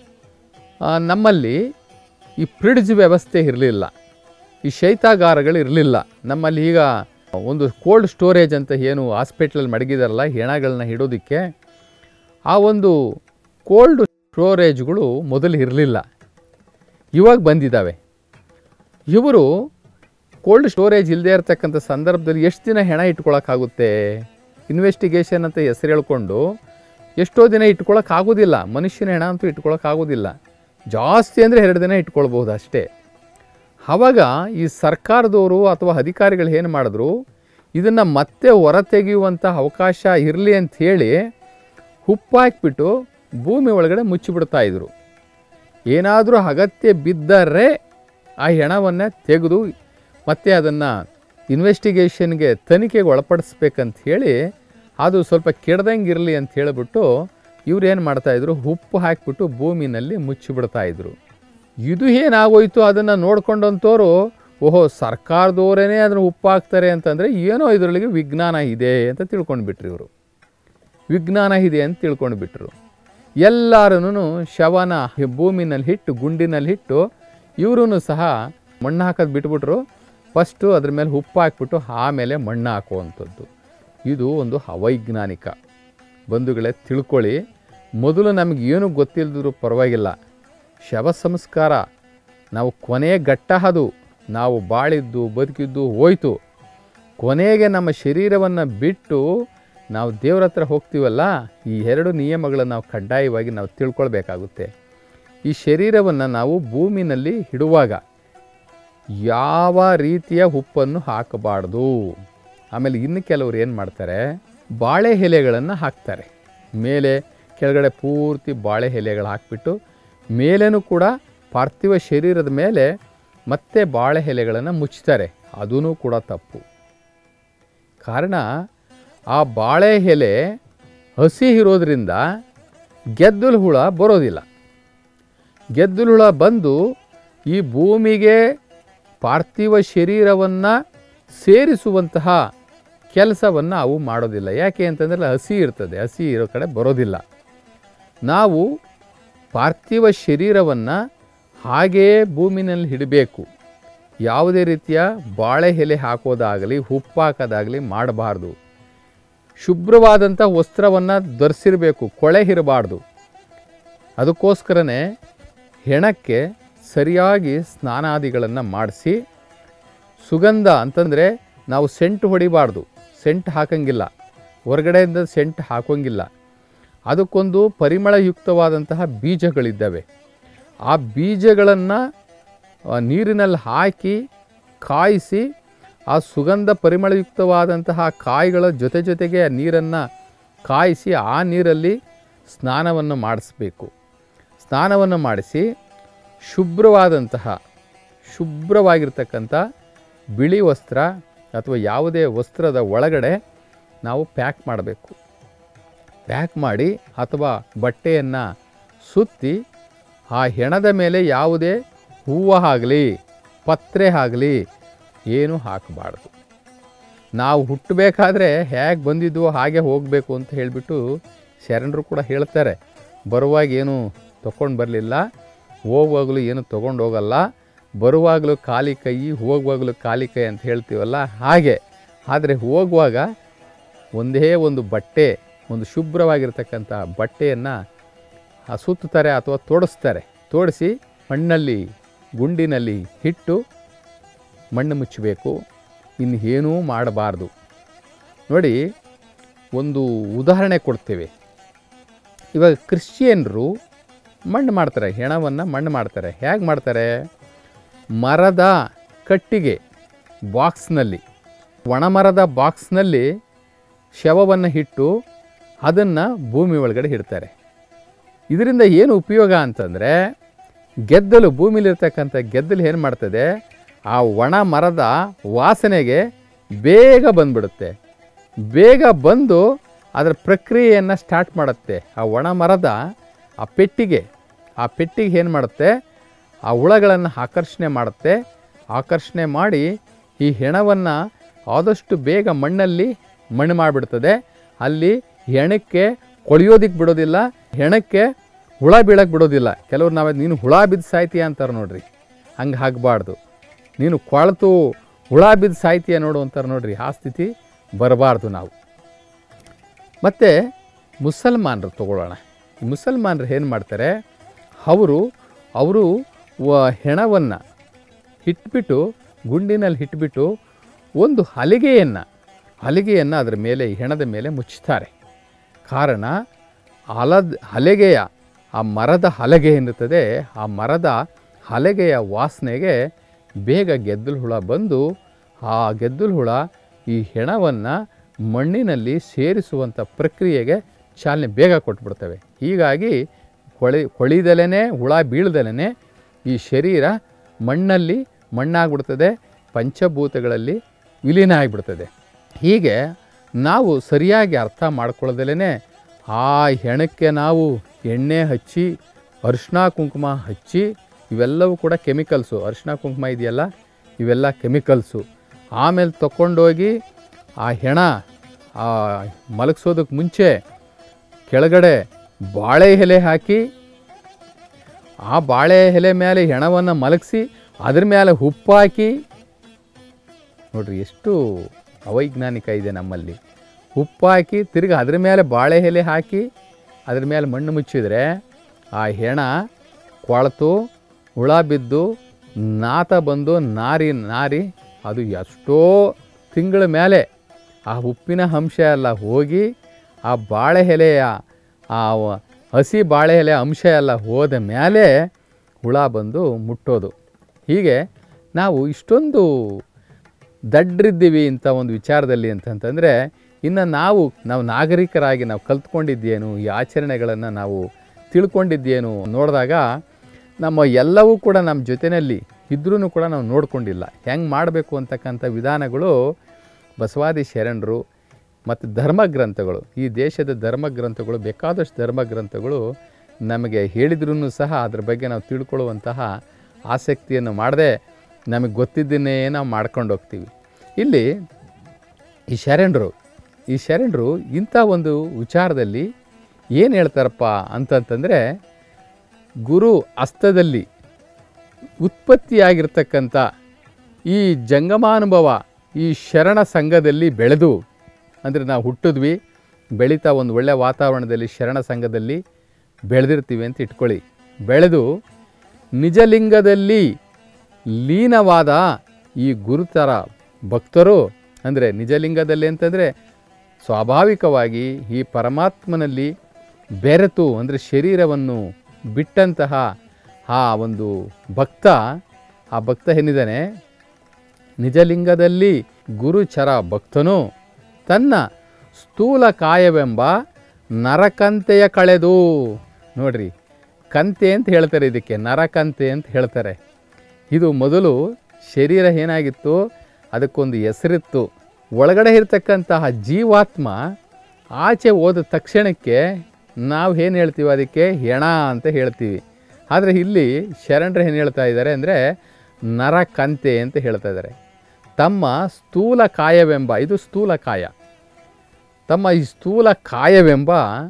ಆ, ನಮ್ಮಲ್ಲಿ ಈ ಫ್ರಿಡ್ಜ್ ವ್ಯವಸ್ಥೆ ಇರಲಿಲ್ಲ ಈ ಶೈತ್ಯಾಗಾರಗಳು ಇರಲಿಲ್ಲ ನಮ್ಮಲ್ಲಿ ಈಗ ಒಂದು ಕೋಲ್ಡ್ ಸ್ಟೋರೇಜ್ ಅಂತ ಏನು ಹಾಸ್ಪಿಟ್ಲಲ್ಲಿ ಮಡಗಿದಾರಲ್ಲ ಹೆಣಗಳನ್ನ ಇಡೋದಕ್ಕೆ ಆ ಒಂದು ಕೋಲ್ಡ್ ಸ್ಟೋರೇಜ್ಗಳು ಮೊದಲು ಇರಲಿಲ್ಲ ಇವಾಗ ಬಂದಿದ್ದಾವೆ ಇವರು ಕೋಲ್ಡ್ ಸ್ಟೋರೇಜ್ ಇಲ್ಲದೆ ಇರತಕ್ಕಂಥ ಸಂದರ್ಭದಲ್ಲಿ ಎಷ್ಟು ದಿನ ಹೆಣ ಇಟ್ಕೊಳ್ಳೋಕ್ಕಾಗುತ್ತೆ ಇನ್ವೆಸ್ಟಿಗೇಷನ್ ಅಂತ ಹೆಸರು ಹೇಳ್ಕೊಂಡು ಎಷ್ಟೋ ದಿನ ಇಟ್ಕೊಳ್ಳೋಕ್ಕಾಗೋದಿಲ್ಲ ಮನುಷ್ಯನ ಹೆಣ ಅಂತೂ ಇಟ್ಕೊಳ್ಳೋಕ್ಕಾಗೋದಿಲ್ಲ ಜಾಸ್ತಿ ಅಂದರೆ ಎರಡು ದಿನ ಇಟ್ಕೊಳ್ಬೋದು ಅಷ್ಟೇ ಆವಾಗ ಈ ಸರ್ಕಾರದವರು ಅಥವಾ ಅಧಿಕಾರಿಗಳು ಏನು ಮಾಡಿದ್ರು ಇದನ್ನು ಮತ್ತೆ ಹೊರತೆಗೆಯುವಂಥ ಅವಕಾಶ ಇರಲಿ ಅಂತ ಹೇಳಿ ಉಪ್ಪು ಹಾಕಿಬಿಟ್ಟು ಭೂಮಿ ಒಳಗಡೆ ಮುಚ್ಚಿಬಿಡ್ತಾ ಇದ್ರು ಏನಾದರೂ ಅಗತ್ಯ ಬಿದ್ದರೆ ಆ ಹೆಣವನ್ನು ತೆಗೆದು ಮತ್ತೆ ಅದನ್ನು ಇನ್ವೆಸ್ಟಿಗೇಷನ್ಗೆ ತನಿಖೆಗೆ ಒಳಪಡಿಸ್ಬೇಕಂತ ಹೇಳಿ ಅದು ಸ್ವಲ್ಪ ಕೆಡ್ದಂಗೆ ಇರಲಿ ಅಂತ ಹೇಳಿಬಿಟ್ಟು ಇವ್ರು ಏನು ಮಾಡ್ತಾಯಿದ್ರು ಉಪ್ಪು ಹಾಕಿಬಿಟ್ಟು ಭೂಮಿನಲ್ಲಿ ಮುಚ್ಚಿಬಿಡ್ತಾಯಿದ್ರು ಇದು ಏನಾಗೋಯ್ತು ಅದನ್ನು ನೋಡ್ಕೊಂಡಂಥವ್ರು ಓಹೋ ಸರ್ಕಾರದವರೇನೇ ಅದನ್ನು ಉಪ್ಪು ಹಾಕ್ತಾರೆ ಅಂತಂದರೆ ಏನೋ ಇದರೊಳಗೆ ವಿಜ್ಞಾನ ಇದೆ ಅಂತ ತಿಳ್ಕೊಂಡ್ಬಿಟ್ರು ಇವರು ವಿಜ್ಞಾನ ಇದೆ ಅಂತ ತಿಳ್ಕೊಂಡು ಬಿಟ್ರು ಎಲ್ಲರೂ ಶವನ ಭೂಮಿನಲ್ಲಿ ಇಟ್ಟು ಗುಂಡಿನಲ್ಲಿ ಇಟ್ಟು ಇವರು ಸಹ ಮಣ್ಣು ಹಾಕೋದು ಬಿಟ್ಬಿಟ್ರು ಫಸ್ಟು ಅದ್ರ ಮೇಲೆ ಉಪ್ಪು ಹಾಕ್ಬಿಟ್ಟು ಆಮೇಲೆ ಮಣ್ಣು ಹಾಕುವಂಥದ್ದು ಇದು ಒಂದು ಅವೈಜ್ಞಾನಿಕ ಬಂಧುಗಳೇ ತಿಳ್ಕೊಳ್ಳಿ ಮೊದಲು ನಮಗೆ ಏನು ಗೊತ್ತಿಲ್ಲದ್ರು ಪರವಾಗಿಲ್ಲ ಶವ ಸಂಸ್ಕಾರ ನಾವು ಕೊನೆಯ ಘಟ್ಟ ಅದು ನಾವು ಬಾಳಿದ್ದು ಬದುಕಿದ್ದು ಹೋಯ್ತು ಕೊನೆಗೆ ನಮ್ಮ ಶರೀರವನ್ನು ಬಿಟ್ಟು ನಾವು ದೇವ್ರ ಹತ್ರ ಹೋಗ್ತೀವಲ್ಲ ಈ ಎರಡು ನಿಯಮಗಳನ್ನು ನಾವು ಕಡ್ಡಾಯವಾಗಿ ನಾವು ತಿಳ್ಕೊಳ್ಬೇಕಾಗುತ್ತೆ ಈ ಶರೀರವನ್ನು ನಾವು ಭೂಮಿನಲ್ಲಿ ಇಡುವಾಗ ಯಾವ ರೀತಿಯ ಉಪ್ಪನ್ನು ಹಾಕಬಾರ್ದು ಆಮೇಲೆ ಇನ್ನು ಕೆಲವರು ಏನು ಮಾಡ್ತಾರೆ ಬಾಳೆ ಎಲೆಗಳನ್ನು ಹಾಕ್ತಾರೆ ಮೇಲೆ ಕೆಳಗಡೆ ಪೂರ್ತಿ ಬಾಳೆ ಎಲೆಗಳು ಹಾಕ್ಬಿಟ್ಟು ಮೇಲೇನೂ ಕೂಡ ಪಾರ್ಥಿವ ಶರೀರದ ಮೇಲೆ ಮತ್ತೆ ಬಾಳೆ ಎಲೆಗಳನ್ನು ಮುಚ್ತಾರೆ ಅದೂ ಕೂಡ ತಪ್ಪು ಕಾರಣ ಆ ಬಾಳೆ ಎಲೆ ಹಸಿ ಇರೋದ್ರಿಂದ ಗೆದ್ದಲು ಹುಳ ಬರೋದಿಲ್ಲ ಗೆದ್ದಲು ಹುಳ ಬಂದು ಈ ಭೂಮಿಗೆ ಪಾರ್ಥಿವ ಶರೀರವನ್ನು ಸೇರಿಸುವಂತಹ ಕೆಲಸವನ್ನು ಅವು ಮಾಡೋದಿಲ್ಲ ಯಾಕೆ ಅಂತಂದರೆ ಹಸಿ ಇರ್ತದೆ ಹಸಿ ಇರೋ ಕಡೆ ಬರೋದಿಲ್ಲ ನಾವು ಪಾರ್ಥಿವ ಶರೀರವನ್ನು ಹಾಗೆಯೇ ಭೂಮಿನಲ್ಲಿ ಇಡಬೇಕು ಯಾವುದೇ ರೀತಿಯ ಬಾಳೆ ಎಲೆ ಹಾಕೋದಾಗಲಿ ಉಪ್ಪು ಹಾಕೋದಾಗಲಿ ಮಾಡಬಾರ್ದು ಶುಭ್ರವಾದಂಥ ವಸ್ತ್ರವನ್ನು ಧರಿಸಿರಬೇಕು ಕೊಳೆ ಇರಬಾರ್ದು ಅದಕ್ಕೋಸ್ಕರನೇ ಹೆಣಕ್ಕೆ ಸರಿಯಾಗಿ ಸ್ನಾನಾದಿಗಳನ್ನು ಮಾಡಿಸಿ ಸುಗಂಧ ಅಂತಂದರೆ ನಾವು ಸೆಂಟ್ ಹೊಡಿಬಾರ್ದು ಸೆಂಟ್ ಹಾಕಂಗಿಲ್ಲ ಹೊರಗಡೆಯಿಂದ ಸೆಂಟ್ ಹಾಕೋಂಗಿಲ್ಲ ಅದಕ್ಕೊಂದು ಪರಿಮಳಯುಕ್ತವಾದಂತಹ ಬೀಜಗಳಿದ್ದಾವೆ ಆ ಬೀಜಗಳನ್ನು ನೀರಿನಲ್ಲಿ ಹಾಕಿ ಕಾಯಿಸಿ ಆ ಸುಗಂಧ ಪರಿಮಳಯುಕ್ತವಾದಂತಹ ಕಾಯಿಗಳ ಜೊತೆ ಜೊತೆಗೆ ಆ ನೀರನ್ನು ಕಾಯಿಸಿ ಆ ನೀರಲ್ಲಿ ಸ್ನಾನವನ್ನು ಮಾಡಿಸ್ಬೇಕು ಸ್ನಾನವನ್ನು ಮಾಡಿಸಿ ಶುಭ್ರವಾದಂತಹ ಶುಭ್ರವಾಗಿರ್ತಕ್ಕಂಥ ಬಿಳಿ ವಸ್ತ್ರ ಅಥವಾ ಯಾವುದೇ ವಸ್ತ್ರದ ಒಳಗಡೆ ನಾವು ಪ್ಯಾಕ್ ಮಾಡಬೇಕು ಪ್ಯಾಕ್ ಮಾಡಿ ಅಥವಾ ಬಟ್ಟೆಯನ್ನು ಸುತ್ತಿ ಆ ಹೆಣದ ಮೇಲೆ ಯಾವುದೇ ಹೂವು ಆಗಲಿ ಪತ್ರೆ ಆಗಲಿ ಏನೂ ಹಾಕಬಾರ್ದು ನಾವು ಹುಟ್ಟಬೇಕಾದ್ರೆ ಹೇಗೆ ಬಂದಿದ್ವೋ ಹಾಗೆ ಹೋಗಬೇಕು ಅಂತ ಹೇಳಿಬಿಟ್ಟು ಶರಣರು ಕೂಡ ಹೇಳ್ತಾರೆ ಬರುವಾಗ ಏನು ತೊಗೊಂಡು ಬರಲಿಲ್ಲ ಹೋಗುವಾಗಲೂ ಏನು ತೊಗೊಂಡು ಹೋಗಲ್ಲ ಬರುವಾಗಲೂ ಖಾಲಿ ಕೈ ಹೋಗುವಾಗಲೂ ಖಾಲಿ ಕೈ ಅಂತ ಹೇಳ್ತೀವಲ್ಲ ಹಾಗೆ ಆದರೆ ಹೋಗುವಾಗ ಒಂದೇ ಒಂದು ಬಟ್ಟೆ ಒಂದು ಶುಭ್ರವಾಗಿರ್ತಕ್ಕಂಥ ಬಟ್ಟೆಯನ್ನು ಸುತ್ತುತ್ತಾರೆ ಅಥವಾ ತೋಡಿಸ್ತಾರೆ ತೋಡಿಸಿ ಮಣ್ಣಲ್ಲಿ ಗುಂಡಿನಲ್ಲಿ ಇಟ್ಟು ಮಣ್ಣು ಮುಚ್ಚಬೇಕು ಇನ್ನು ಏನೂ ಮಾಡಬಾರ್ದು ನೋಡಿ ಒಂದು ಉದಾಹರಣೆ ಕೊಡ್ತೇವೆ ಇವಾಗ ಕ್ರಿಶ್ಚಿಯನ್ರು ಮಣ್ಣು ಮಾಡ್ತಾರೆ ಹೆಣವನ್ನು ಮಣ್ಣು ಮಾಡ್ತಾರೆ ಹೇಗೆ ಮಾಡ್ತಾರೆ ಮರದ ಕಟ್ಟಿಗೆ ಬಾಕ್ಸ್ನಲ್ಲಿ ಒಣಮರದ ಬಾಕ್ಸ್ನಲ್ಲಿ ಶವವನ್ನು ಇಟ್ಟು ಅದನ್ನು ಭೂಮಿ ಒಳಗಡೆ ಇಡ್ತಾರೆ ಇದರಿಂದ ಏನು ಉಪಯೋಗ ಅಂತಂದರೆ ಗೆದ್ದಲು ಭೂಮಿಲಿರ್ತಕ್ಕಂಥ ಗೆದ್ದಲು ಏನು ಮಾಡ್ತದೆ ಆ ಒಣ ಮರದ ವಾಸನೆಗೆ ಬೇಗ ಬಂದ್ಬಿಡುತ್ತೆ ಬೇಗ ಬಂದು ಅದರ ಪ್ರಕ್ರಿಯೆಯನ್ನು ಸ್ಟಾರ್ಟ್ ಮಾಡುತ್ತೆ ಆ ಒಣ ಮರದ ಆ ಪೆಟ್ಟಿಗೆ ಆ ಪೆಟ್ಟಿಗೆ ಏನು ಮಾಡುತ್ತೆ ಆ ಹುಳಗಳನ್ನು ಆಕರ್ಷಣೆ ಮಾಡುತ್ತೆ ಆಕರ್ಷಣೆ ಮಾಡಿ ಈ ಹೆಣವನ್ನು ಆದಷ್ಟು ಬೇಗ ಮಣ್ಣಲ್ಲಿ ಮಣ್ಣು ಮಾಡಿಬಿಡ್ತದೆ ಅಲ್ಲಿ ಹೆಣಕ್ಕೆ ಕೊಳೆಯೋದಿಕ್ಕೆ ಬಿಡೋದಿಲ್ಲ ಹೆಣಕ್ಕೆ ಹುಳ ಬೀಳಕ್ಕೆ ಬಿಡೋದಿಲ್ಲ ಕೆಲವ್ರು ನಾವೇ ನೀನು ಹುಳ ಬಿದ್ದು ಸಾಯ್ತೀಯ ಅಂತಾರೆ ನೋಡ್ರಿ ಹಂಗೆ ಆಗಬಾರ್ದು ನೀನು ಕೊಳತು ಹುಳ ಬಿದ್ದು ಸಾಯ್ತೀಯ ನೋಡು ಅಂತಾರೆ ನೋಡ್ರಿ ಆ ಸ್ಥಿತಿ ಬರಬಾರ್ದು ನಾವು ಮತ್ತು ಮುಸಲ್ಮಾನರು ತಗೊಳ್ಳೋಣ ಈ ಮುಸಲ್ಮಾನರು ಏನು ಮಾಡ್ತಾರೆ ಅವರು ಅವರು ಹೆಣವನ್ನು ಇಟ್ಬಿಟ್ಟು ಗುಂಡಿನಲ್ಲಿ ಇಟ್ಬಿಟ್ಟು ಒಂದು ಹಲಿಗೆಯನ್ನು ಹಲಿಗೆಯನ್ನು ಅದರ ಮೇಲೆ ಈ ಹೆಣದ ಮೇಲೆ ಮುಚ್ಚುತ್ತಾರೆ ಕಾರಣ ಹಲದ ಹಲಗೆಯ ಆ ಮರದ ಹಲಗೆ ಏನಿರ್ತದೆ ಆ ಮರದ ಹಲಗೆಯ ವಾಸನೆಗೆ ಬೇಗ ಗೆದ್ದಲು ಹುಳ ಬಂದು ಆ ಗೆದ್ದಲು ಹುಳ ಈ ಹೆಣವನ್ನು ಮಣ್ಣಿನಲ್ಲಿ ಸೇರಿಸುವಂಥ ಪ್ರಕ್ರಿಯೆಗೆ ಚಾಲನೆ ಬೇಗ ಕೊಟ್ಬಿಡ್ತವೆ ಹೀಗಾಗಿ ಕೊಳಿ ಕೊಳಿದಲೇ ಹುಳ ಬೀಳ್ದಲೇ ಈ ಶರೀರ ಮಣ್ಣಲ್ಲಿ ಮಣ್ಣಾಗ್ಬಿಡ್ತದೆ ಪಂಚಭೂತಗಳಲ್ಲಿ ವಿಲೀನ ಆಗಿಬಿಡ್ತದೆ ಹೀಗೆ ನಾವು ಸರಿಯಾಗಿ ಅರ್ಥ ಮಾಡ್ಕೊಳ್ಳೋದಲೇ ಆ ಹೆಣಕ್ಕೆ ನಾವು ಎಣ್ಣೆ ಹಚ್ಚಿ ಅರಿಶಿನ ಕುಂಕುಮ ಹಚ್ಚಿ ಇವೆಲ್ಲವೂ ಕೂಡ ಕೆಮಿಕಲ್ಸು ಅರಿಶಿನ ಕುಂಕುಮ ಇದೆಯಲ್ಲ ಇವೆಲ್ಲ ಕೆಮಿಕಲ್ಸು ಆಮೇಲೆ ತಗೊಂಡೋಗಿ ಆ ಹೆಣ ಆ ಮಲಗಿಸೋದಕ್ಕೆ ಮುಂಚೆ ಕೆಳಗಡೆ ಬಾಳೆ ಎಲೆ ಹಾಕಿ ಆ ಬಾಳೆ ಎಲೆ ಮೇಲೆ ಹೆಣವನ್ನು ಮಲಗಿಸಿ ಅದ್ರ ಮೇಲೆ ಉಪ್ಪು ಹಾಕಿ ನೋಡ್ರಿ ಎಷ್ಟು ಅವೈಜ್ಞಾನಿಕ ಇದೆ ನಮ್ಮಲ್ಲಿ ಉಪ್ಪು ಹಾಕಿ ತಿರ್ಗಿ ಅದ್ರ ಮೇಲೆ ಬಾಳೆ ಎಲೆ ಹಾಕಿ ಅದ್ರ ಮೇಲೆ ಮಣ್ಣು ಮುಚ್ಚಿದರೆ ಆ ಹೆಣ ಕೊಳೆತು ಹುಳ ಬಿದ್ದು ನಾತ ಬಂದು ನಾರಿ ನಾರಿ ಅದು ಎಷ್ಟೋ ತಿಂಗಳ ಮೇಲೆ ಆ ಉಪ್ಪಿನ ಅಂಶ ಎಲ್ಲ ಹೋಗಿ ಆ ಬಾಳೆ ಎಲೆಯ ಆ ವ- ಹಸಿ ಬಾಳೆ ಎಲೆ ಅಂಶ ಎಲ್ಲ ಹೋದ ಮೇಲೆ ಹುಳ ಬಂದು ಮುಟ್ಟೋದು ಹೀಗೆ ನಾವು ಇಷ್ಟೊಂದು ದಡ್ರಿದ್ದೀವಿ ಇಂಥ ಒಂದು ವಿಚಾರದಲ್ಲಿ ಅಂತಂತಂದರೆ ಇನ್ನು ನಾವು ನಾವು ನಾಗರಿಕರಾಗಿ ನಾವು ಕಲ್ತ್ಕೊಂಡಿದ್ದೇನು ಈ ಆಚರಣೆಗಳನ್ನು ನಾವು ತಿಳ್ಕೊಂಡಿದ್ದೇನು ನೋಡಿದಾಗ ನಮ್ಮ ಎಲ್ಲವೂ ಕೂಡ ನಮ್ಮ ಜೊತೆಯಲ್ಲಿ ಇದ್ರೂ ಕೂಡ ನಾವು ನೋಡ್ಕೊಂಡಿಲ್ಲ ಹೆಂಗೆ ಮಾಡಬೇಕು ಅಂತಕ್ಕಂಥ ವಿಧಾನಗಳು ಬಸವಾದಿ ಶರಣರು ಮತ್ತು ಧರ್ಮಗ್ರಂಥಗಳು ಈ ದೇಶದ ಧರ್ಮಗ್ರಂಥಗಳು ಬೇಕಾದಷ್ಟು ಧರ್ಮಗ್ರಂಥಗಳು ನಮಗೆ ಹೇಳಿದ್ರೂ ಸಹ ಅದ್ರ ಬಗ್ಗೆ ನಾವು ತಿಳ್ಕೊಳ್ಳುವಂತಹ ಆಸಕ್ತಿಯನ್ನು ಮಾಡದೆ ನಮಗೆ ಗೊತ್ತಿದ್ದನ್ನೇ ನಾವು ಮಾಡ್ಕೊಂಡು ಹೋಗ್ತೀವಿ ಇಲ್ಲಿ ಈ ಶರಣರು ಈ ಶರಣರು ಇಂಥ ಒಂದು ವಿಚಾರದಲ್ಲಿ ಏನು ಹೇಳ್ತಾರಪ್ಪ ಅಂತಂತಂದರೆ ಗುರು ಹಸ್ತದಲ್ಲಿ ಉತ್ಪತ್ತಿಯಾಗಿರ್ತಕ್ಕಂಥ ಈ ಜಂಗಮಾನುಭವ ಈ ಶರಣ ಸಂಘದಲ್ಲಿ ಬೆಳೆದು ಅಂದರೆ ನಾವು ಹುಟ್ಟಿದ್ವಿ ಬೆಳೀತಾ ಒಂದು ಒಳ್ಳೆಯ ವಾತಾವರಣದಲ್ಲಿ ಶರಣ ಸಂಘದಲ್ಲಿ ಬೆಳೆದಿರ್ತೀವಿ ಅಂತ ಇಟ್ಕೊಳ್ಳಿ ಬೆಳೆದು ನಿಜಲಿಂಗದಲ್ಲಿ ಲೀನವಾದ ಈ ಗುರುತರ ಭಕ್ತರು ಅಂದರೆ ನಿಜಲಿಂಗದಲ್ಲಿ ಅಂತಂದರೆ ಸ್ವಾಭಾವಿಕವಾಗಿ ಈ ಪರಮಾತ್ಮನಲ್ಲಿ ಬೆರೆತು ಅಂದರೆ ಶರೀರವನ್ನು ಬಿಟ್ಟಂತಹ ಆ ಒಂದು ಭಕ್ತ ಆ ಭಕ್ತ ಏನಿದ್ದಾನೆ ನಿಜಲಿಂಗದಲ್ಲಿ ಗುರುಚರ ಭಕ್ತನು ತನ್ನ ಸ್ಥೂಲ ಕಾಯವೆಂಬ ನರಕಂತೆಯ ಕಳೆದು ನೋಡ್ರಿ ಕಂತೆ ಅಂತ ಹೇಳ್ತಾರೆ ಇದಕ್ಕೆ ನರಕಂತೆ ಅಂತ ಹೇಳ್ತಾರೆ ಇದು ಮೊದಲು ಶರೀರ ಏನಾಗಿತ್ತು ಅದಕ್ಕೊಂದು ಹೆಸರಿತ್ತು ಒಳಗಡೆ ಇರತಕ್ಕಂತಹ ಜೀವಾತ್ಮ ಆಚೆ ಹೋದ ತಕ್ಷಣಕ್ಕೆ ನಾವು ಏನು ಹೇಳ್ತೀವಿ ಅದಕ್ಕೆ ಹೆಣ ಅಂತ ಹೇಳ್ತೀವಿ ಆದರೆ ಇಲ್ಲಿ ಶರಣರು ಏನು ಹೇಳ್ತಾ ಇದ್ದಾರೆ ಅಂದರೆ ನರಕಂತೆ ಅಂತ ಹೇಳ್ತಾ ಇದ್ದಾರೆ ತಮ್ಮ ಸ್ಥೂಲ ಕಾಯವೆಂಬ ಇದು ಸ್ಥೂಲ ಕಾಯ ತಮ್ಮ ಈ ಸ್ಥೂಲ ಕಾಯವೆಂಬ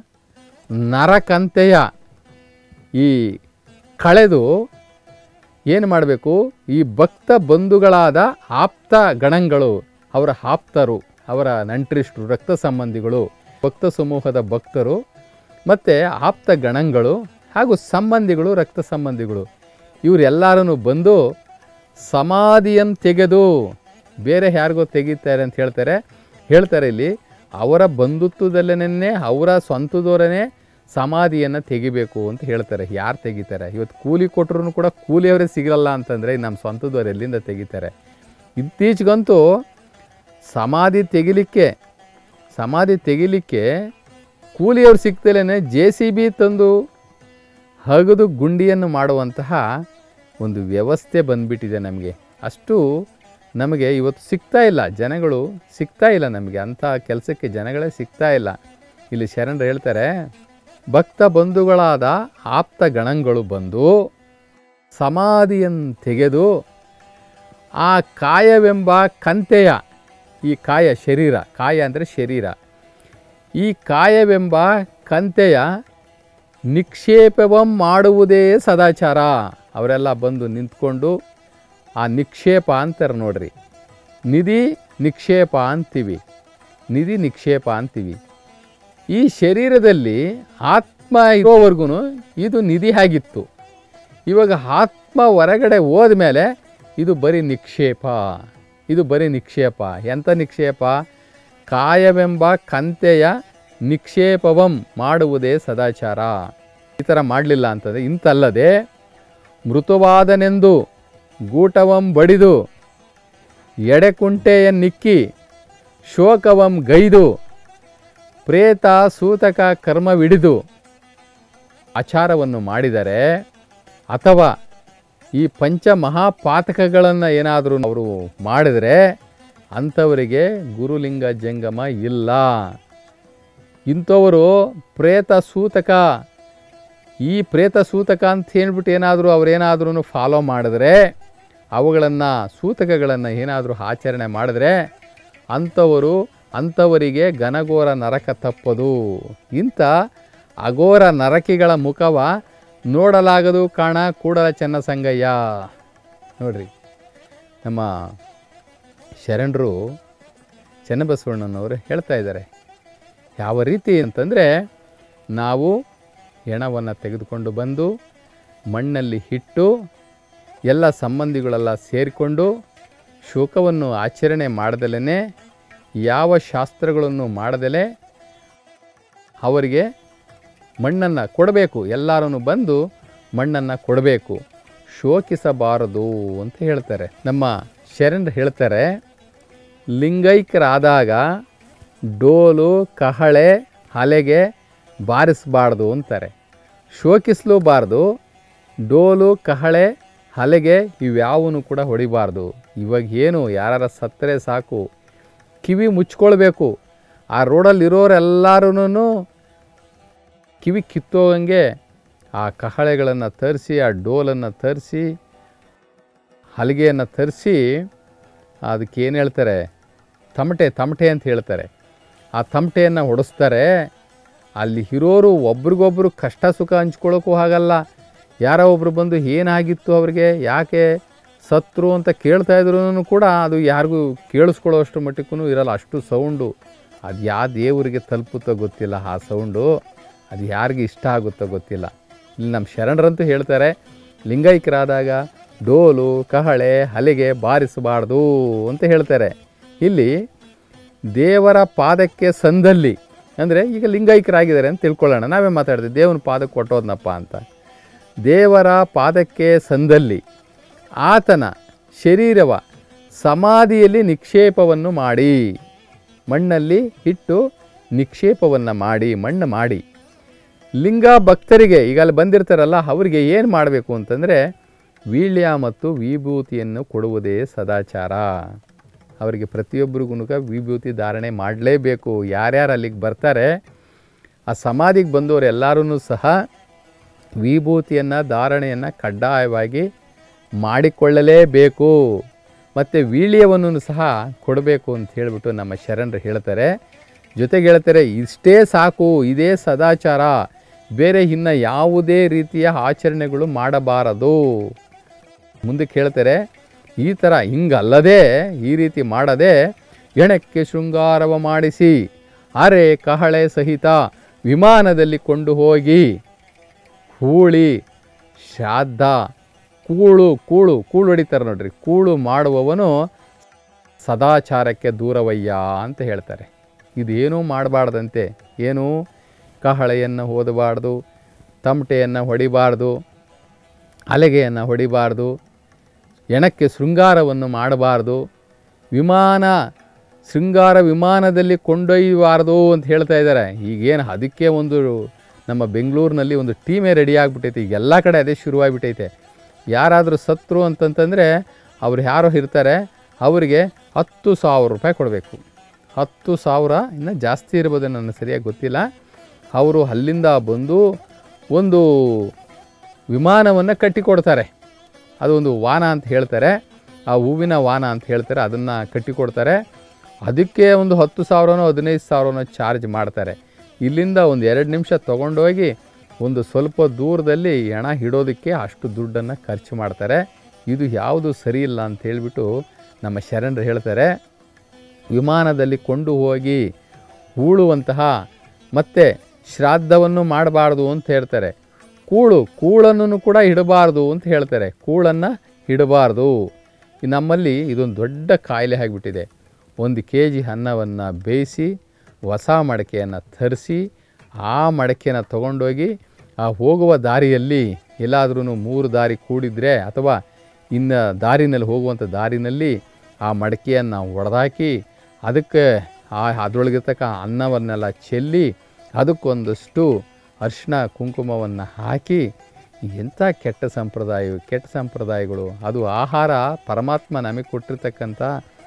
ನರಕಂತೆಯ ಈ ಕಳೆದು ಏನು ಮಾಡಬೇಕು ಈ ಭಕ್ತ ಬಂಧುಗಳಾದ ಆಪ್ತ ಗಣಗಳು ಅವರ ಆಪ್ತರು ಅವರ ನಂಟ್ರಿಷ್ಟರು ರಕ್ತ ಸಂಬಂಧಿಗಳು ಭಕ್ತ ಸಮೂಹದ ಭಕ್ತರು ಮತ್ತು ಆಪ್ತ ಗಣಗಳು ಹಾಗೂ ಸಂಬಂಧಿಗಳು ರಕ್ತ ಸಂಬಂಧಿಗಳು ಇವರೆಲ್ಲರೂ ಬಂದು ಸಮಾಧಿಯನ್ನು ತೆಗೆದು ಬೇರೆ ಯಾರಿಗೋ ತೆಗಿತಾರೆ ಅಂತ ಹೇಳ್ತಾರೆ ಹೇಳ್ತಾರೆ ಇಲ್ಲಿ ಅವರ ಬಂಧುತ್ವದಲ್ಲೇ ಅವರ ಸ್ವಂತದವರನ್ನೇ ಸಮಾಧಿಯನ್ನು ತೆಗಿಬೇಕು ಅಂತ ಹೇಳ್ತಾರೆ ಯಾರು ತೆಗಿತಾರೆ ಇವತ್ತು ಕೂಲಿ ಕೊಟ್ಟರು ಕೂಡ ಕೂಲಿಯವರೇ ಸಿಗಲ್ಲ ಅಂತಂದರೆ ನಮ್ಮ ಸ್ವಂತದವ್ರು ಎಲ್ಲಿಂದ ತೆಗಿತಾರೆ ಇತ್ತೀಚೆಗಂತೂ ಸಮಾಧಿ ತೆಗಿಲಿಕ್ಕೆ ಸಮಾಧಿ ತೆಗಿಲಿಕ್ಕೆ ಕೂಲಿಯವ್ರು ಸಿಗ್ತಲೇ ಜೆ ಸಿ ಬಿ ತಂದು ಹಗದು ಗುಂಡಿಯನ್ನು ಮಾಡುವಂತಹ ಒಂದು ವ್ಯವಸ್ಥೆ ಬಂದ್ಬಿಟ್ಟಿದೆ ನಮಗೆ ಅಷ್ಟು ನಮಗೆ ಇವತ್ತು ಸಿಗ್ತಾ ಇಲ್ಲ ಜನಗಳು ಸಿಗ್ತಾ ಇಲ್ಲ ನಮಗೆ ಅಂಥ ಕೆಲಸಕ್ಕೆ ಜನಗಳೇ ಸಿಗ್ತಾ ಇಲ್ಲ ಇಲ್ಲಿ ಶರಣರು ಹೇಳ್ತಾರೆ ಭಕ್ತ ಬಂಧುಗಳಾದ ಆಪ್ತ ಗಣಗಳು ಬಂದು ಸಮಾಧಿಯನ್ನು ತೆಗೆದು ಆ ಕಾಯವೆಂಬ ಕಂತೆಯ ಈ ಕಾಯ ಶರೀರ ಕಾಯ ಅಂದರೆ ಶರೀರ ಈ ಕಾಯವೆಂಬ ಕಂತೆಯ ನಿಕ್ಷೇಪವಂ ಮಾಡುವುದೇ ಸದಾಚಾರ ಅವರೆಲ್ಲ ಬಂದು ನಿಂತ್ಕೊಂಡು ಆ ನಿಕ್ಷೇಪ ಅಂತಾರೆ ನೋಡ್ರಿ ನಿಧಿ ನಿಕ್ಷೇಪ ಅಂತೀವಿ ನಿಧಿ ನಿಕ್ಷೇಪ ಅಂತೀವಿ ಈ ಶರೀರದಲ್ಲಿ ಆತ್ಮ ಇರೋವರೆಗೂ ಇದು ನಿಧಿ ಆಗಿತ್ತು ಇವಾಗ ಆತ್ಮ ಹೊರಗಡೆ ಹೋದ್ಮೇಲೆ ಇದು ಬರೀ ನಿಕ್ಷೇಪ ಇದು ಬರೀ ನಿಕ್ಷೇಪ ಎಂಥ ನಿಕ್ಷೇಪ ಕಾಯವೆಂಬ ಕಂತೆಯ ನಿಕ್ಷೇಪವಂ ಮಾಡುವುದೇ ಸದಾಚಾರ ಈ ಥರ ಮಾಡಲಿಲ್ಲ ಅಂತಂದರೆ ಇಂತಲ್ಲದೆ ಮೃತವಾದನೆಂದು ಗೂಟವಂ ಬಡಿದು ಎಡೆಕುಂಟೆಯನ್ನಿಕ್ಕಿ ಶೋಕವಂ ಗೈದು ಪ್ರೇತ ಸೂತಕ ಕರ್ಮವಿಡಿದು ಆಚಾರವನ್ನು ಮಾಡಿದರೆ ಅಥವಾ ಈ ಪಂಚ ಮಹಾಪಾತಕಗಳನ್ನು ಏನಾದರೂ ಅವರು ಮಾಡಿದರೆ ಅಂಥವರಿಗೆ ಗುರುಲಿಂಗ ಜಂಗಮ ಇಲ್ಲ ಇಂಥವರು ಪ್ರೇತ ಸೂತಕ ಈ ಪ್ರೇತ ಸೂತಕ ಅಂತ ಹೇಳ್ಬಿಟ್ಟು ಏನಾದರೂ ಅವರೇನಾದ್ರೂ ಫಾಲೋ ಮಾಡಿದ್ರೆ ಅವುಗಳನ್ನು ಸೂತಕಗಳನ್ನು ಏನಾದರೂ ಆಚರಣೆ ಮಾಡಿದ್ರೆ ಅಂಥವರು ಅಂಥವರಿಗೆ ಘನಘೋರ ನರಕ ತಪ್ಪದು ಇಂಥ ಅಘೋರ ನರಕಿಗಳ ಮುಖವ ನೋಡಲಾಗದು ಕಾಣ ಕೂಡಲ ಚೆನ್ನ ಸಂಗಯ್ಯ ನೋಡ್ರಿ ನಮ್ಮ ಶರಣರು ಚೆನ್ನಬಸವಣ್ಣನವರು ಹೇಳ್ತಾ ಇದ್ದಾರೆ ಯಾವ ರೀತಿ ಅಂತಂದರೆ ನಾವು ಹೆಣವನ್ನು ತೆಗೆದುಕೊಂಡು ಬಂದು ಮಣ್ಣಲ್ಲಿ ಇಟ್ಟು ಎಲ್ಲ ಸಂಬಂಧಿಗಳೆಲ್ಲ ಸೇರಿಕೊಂಡು ಶೋಕವನ್ನು ಆಚರಣೆ ಮಾಡದಲೇ ಯಾವ ಶಾಸ್ತ್ರಗಳನ್ನು ಮಾಡದಲೇ ಅವರಿಗೆ ಮಣ್ಣನ್ನು ಕೊಡಬೇಕು ಎಲ್ಲರೂ ಬಂದು ಮಣ್ಣನ್ನು ಕೊಡಬೇಕು ಶೋಕಿಸಬಾರದು ಅಂತ ಹೇಳ್ತಾರೆ ನಮ್ಮ ಶರಣರು ಹೇಳ್ತಾರೆ ಲಿಂಗೈಕ್ಯರಾದಾಗ ಡೋಲು ಕಹಳೆ ಹಲೆಗೆ ಬಾರಿಸಬಾರ್ದು ಅಂತಾರೆ ಶೋಕಿಸಲೂಬಾರ್ದು ಡೋಲು ಕಹಳೆ ಹಲೆಗೆ ಇವ್ಯಾವನು ಕೂಡ ಹೊಡಿಬಾರ್ದು ಇವಾಗ ಏನು ಯಾರ ಸತ್ತರೆ ಸಾಕು ಕಿವಿ ಮುಚ್ಕೊಳ್ಬೇಕು ಆ ರೋಡಲ್ಲಿರೋರೆಲ್ಲರೂ ಕಿವಿ ಕಿತ್ತೋಗಂಗೆ ಆ ಕಹಳೆಗಳನ್ನು ತರಿಸಿ ಆ ಡೋಲನ್ನು ತರಿಸಿ ಹಲಿಗೆಯನ್ನು ತರಿಸಿ ಅದಕ್ಕೆ ಏನು ಹೇಳ್ತಾರೆ ತಮಟೆ ತಮಟೆ ಅಂತ ಹೇಳ್ತಾರೆ ಆ ತಮಟೆಯನ್ನು ಹೊಡೆಸ್ತಾರೆ ಅಲ್ಲಿ ಇರೋರು ಒಬ್ರಿಗೊಬ್ರು ಕಷ್ಟ ಸುಖ ಹಂಚ್ಕೊಳ್ಳೋಕ್ಕೂ ಆಗಲ್ಲ ಯಾರೋ ಒಬ್ರು ಬಂದು ಏನಾಗಿತ್ತು ಅವ್ರಿಗೆ ಯಾಕೆ ಸತ್ರು ಅಂತ ಕೇಳ್ತಾ ಇದ್ರು ಕೂಡ ಅದು ಯಾರಿಗೂ ಕೇಳಿಸ್ಕೊಳ್ಳೋ ಅಷ್ಟು ಮಟ್ಟಕ್ಕೂ ಇರಲ್ಲ ಅಷ್ಟು ಸೌಂಡು ಅದು ಯಾವ ದೇವರಿಗೆ ತಲುಪುತ್ತೋ ಗೊತ್ತಿಲ್ಲ ಆ ಸೌಂಡು ಅದು ಯಾರಿಗೆ ಇಷ್ಟ ಆಗುತ್ತೋ ಗೊತ್ತಿಲ್ಲ ಇಲ್ಲಿ ನಮ್ಮ ಶರಣರಂತೂ ಹೇಳ್ತಾರೆ ಲಿಂಗೈಕ್ಯರಾದಾಗ ಡೋಲು ಕಹಳೆ ಹಲಿಗೆ ಬಾರಿಸಬಾರ್ದು ಅಂತ ಹೇಳ್ತಾರೆ ಇಲ್ಲಿ ದೇವರ ಪಾದಕ್ಕೆ ಸಂದಲ್ಲಿ ಅಂದರೆ ಈಗ ಲಿಂಗೈಕ್ಯರಾಗಿದ್ದಾರೆ ಅಂತ ತಿಳ್ಕೊಳ್ಳೋಣ ನಾವೇ ಮಾತಾಡ್ತೀವಿ ದೇವನ ಪಾದಕ್ಕೆ ಕೊಟ್ಟೋದ್ನಪ್ಪ ಅಂತ ದೇವರ ಪಾದಕ್ಕೆ ಸಂದಲ್ಲಿ ಆತನ ಶರೀರವ ಸಮಾಧಿಯಲ್ಲಿ ನಿಕ್ಷೇಪವನ್ನು ಮಾಡಿ ಮಣ್ಣಲ್ಲಿ ಇಟ್ಟು ನಿಕ್ಷೇಪವನ್ನು ಮಾಡಿ ಮಣ್ಣು ಮಾಡಿ ಲಿಂಗ ಭಕ್ತರಿಗೆ ಈಗ ಅಲ್ಲಿ ಬಂದಿರ್ತಾರಲ್ಲ ಅವರಿಗೆ ಏನು ಮಾಡಬೇಕು ಅಂತಂದರೆ ವೀಳ್ಯ ಮತ್ತು ವಿಭೂತಿಯನ್ನು ಕೊಡುವುದೇ ಸದಾಚಾರ ಅವರಿಗೆ ಪ್ರತಿಯೊಬ್ಬರಿಗೂ ವಿಭೂತಿ ಧಾರಣೆ ಮಾಡಲೇಬೇಕು ಯಾರ್ಯಾರು ಅಲ್ಲಿಗೆ ಬರ್ತಾರೆ ಆ ಸಮಾಧಿಗೆ ಬಂದವರು ಎಲ್ಲರೂ ಸಹ ವಿಭೂತಿಯನ್ನು ಧಾರಣೆಯನ್ನು ಕಡ್ಡಾಯವಾಗಿ ಮಾಡಿಕೊಳ್ಳಲೇಬೇಕು ಮತ್ತು ವೀಳ್ಯವನ್ನು ಸಹ ಕೊಡಬೇಕು ಅಂತ ಹೇಳಿಬಿಟ್ಟು ನಮ್ಮ ಶರಣರು ಹೇಳ್ತಾರೆ ಜೊತೆಗೆ ಹೇಳ್ತಾರೆ ಇಷ್ಟೇ ಸಾಕು ಇದೇ ಸದಾಚಾರ ಬೇರೆ ಇನ್ನು ಯಾವುದೇ ರೀತಿಯ ಆಚರಣೆಗಳು ಮಾಡಬಾರದು ಮುಂದಕ್ಕೆ ಹೇಳ್ತಾರೆ ಈ ಥರ ಹಿಂಗಲ್ಲದೆ ಈ ರೀತಿ ಮಾಡದೆ ಎಣಕ್ಕೆ ಶೃಂಗಾರವ ಮಾಡಿಸಿ ಅರೆ ಕಹಳೆ ಸಹಿತ ವಿಮಾನದಲ್ಲಿ ಕೊಂಡು ಹೋಗಿ ಹೂಳಿ ಶ್ರಾದ್ದ ಕೂಳು ಕೂಳು ಕೂಳು ಹೊಡಿತಾರೆ ನೋಡ್ರಿ ಕೂಳು ಮಾಡುವವನು ಸದಾಚಾರಕ್ಕೆ ದೂರವಯ್ಯ ಅಂತ ಹೇಳ್ತಾರೆ ಇದೇನೂ ಮಾಡಬಾರ್ದಂತೆ ಏನು ಕಹಳೆಯನ್ನು ಓದಬಾರ್ದು ತಮಟೆಯನ್ನು ಹೊಡಿಬಾರ್ದು ಅಲೆಗೆಯನ್ನು ಹೊಡಿಬಾರ್ದು ಎಣಕ್ಕೆ ಶೃಂಗಾರವನ್ನು ಮಾಡಬಾರ್ದು ವಿಮಾನ ಶೃಂಗಾರ ವಿಮಾನದಲ್ಲಿ ಕೊಂಡೊಯ್ಯಬಾರ್ದು ಅಂತ ಹೇಳ್ತಾ ಇದ್ದಾರೆ ಈಗೇನು ಅದಕ್ಕೆ ಒಂದು ನಮ್ಮ ಬೆಂಗಳೂರಿನಲ್ಲಿ ಒಂದು ಟೀಮೇ ರೆಡಿ ಆಗಿಬಿಟ್ಟೈತೆ ಈಗ ಎಲ್ಲ ಕಡೆ ಅದೇ ಶುರುವಾಗಿಬಿಟ್ಟೈತೆ ಯಾರಾದರೂ ಸತ್ರು ಅಂತಂತಂದರೆ ಅವ್ರು ಯಾರೋ ಇರ್ತಾರೆ ಅವರಿಗೆ ಹತ್ತು ಸಾವಿರ ರೂಪಾಯಿ ಕೊಡಬೇಕು ಹತ್ತು ಸಾವಿರ ಇನ್ನು ಜಾಸ್ತಿ ಇರ್ಬೋದು ನನಗೆ ಸರಿಯಾಗಿ ಗೊತ್ತಿಲ್ಲ ಅವರು ಅಲ್ಲಿಂದ ಬಂದು ಒಂದು ವಿಮಾನವನ್ನು ಕಟ್ಟಿಕೊಡ್ತಾರೆ ಅದು ಒಂದು ವಾನ ಅಂತ ಹೇಳ್ತಾರೆ ಆ ಹೂವಿನ ವಾನ ಅಂತ ಹೇಳ್ತಾರೆ ಅದನ್ನು ಕಟ್ಟಿಕೊಡ್ತಾರೆ ಅದಕ್ಕೆ ಒಂದು ಹತ್ತು ಸಾವಿರನೋ ಹದಿನೈದು ಸಾವಿರನೋ ಚಾರ್ಜ್ ಮಾಡ್ತಾರೆ ಇಲ್ಲಿಂದ ಒಂದು ಎರಡು ನಿಮಿಷ ತೊಗೊಂಡೋಗಿ ಒಂದು ಸ್ವಲ್ಪ ದೂರದಲ್ಲಿ ಹೆಣ ಇಡೋದಕ್ಕೆ ಅಷ್ಟು ದುಡ್ಡನ್ನು ಖರ್ಚು ಮಾಡ್ತಾರೆ ಇದು ಯಾವುದು ಸರಿ ಇಲ್ಲ ಅಂತ ಹೇಳಿಬಿಟ್ಟು ನಮ್ಮ ಶರಣರು ಹೇಳ್ತಾರೆ ವಿಮಾನದಲ್ಲಿ ಕೊಂಡು ಹೋಗಿ ಹೂಳುವಂತಹ ಮತ್ತು ಶ್ರಾದ್ದವನ್ನು ಮಾಡಬಾರ್ದು ಅಂತ ಹೇಳ್ತಾರೆ ಕೂಳು ಕೂಳನ್ನು ಕೂಡ ಇಡಬಾರ್ದು ಅಂತ ಹೇಳ್ತಾರೆ ಕೂಳನ್ನು ಇಡಬಾರ್ದು ಈ ನಮ್ಮಲ್ಲಿ ಇದೊಂದು ದೊಡ್ಡ ಕಾಯಿಲೆ ಆಗಿಬಿಟ್ಟಿದೆ ಒಂದು ಕೆ ಜಿ ಅನ್ನವನ್ನು ಬೇಯಿಸಿ ಹೊಸ ಮಡಕೆಯನ್ನು ತರಿಸಿ ಆ ಮಡಕೆನ ತೊಗೊಂಡೋಗಿ ಆ ಹೋಗುವ ದಾರಿಯಲ್ಲಿ ಎಲ್ಲಾದ್ರೂ ಮೂರು ದಾರಿ ಕೂಡಿದರೆ ಅಥವಾ ಇನ್ನು ದಾರಿನಲ್ಲಿ ಹೋಗುವಂಥ ದಾರಿನಲ್ಲಿ ಆ ಮಡಕೆಯನ್ನು ಒಡೆದಾಕಿ ಅದಕ್ಕೆ ಆ ಅದರೊಳಗಿರ್ತಕ್ಕ ಅನ್ನವನ್ನೆಲ್ಲ ಚೆಲ್ಲಿ ಅದಕ್ಕೊಂದಷ್ಟು ಅರಿಶಿನ ಕುಂಕುಮವನ್ನು ಹಾಕಿ ಎಂಥ ಕೆಟ್ಟ ಸಂಪ್ರದಾಯ ಕೆಟ್ಟ ಸಂಪ್ರದಾಯಗಳು ಅದು ಆಹಾರ ಪರಮಾತ್ಮ ನಮಗೆ ಕೊಟ್ಟಿರ್ತಕ್ಕಂಥ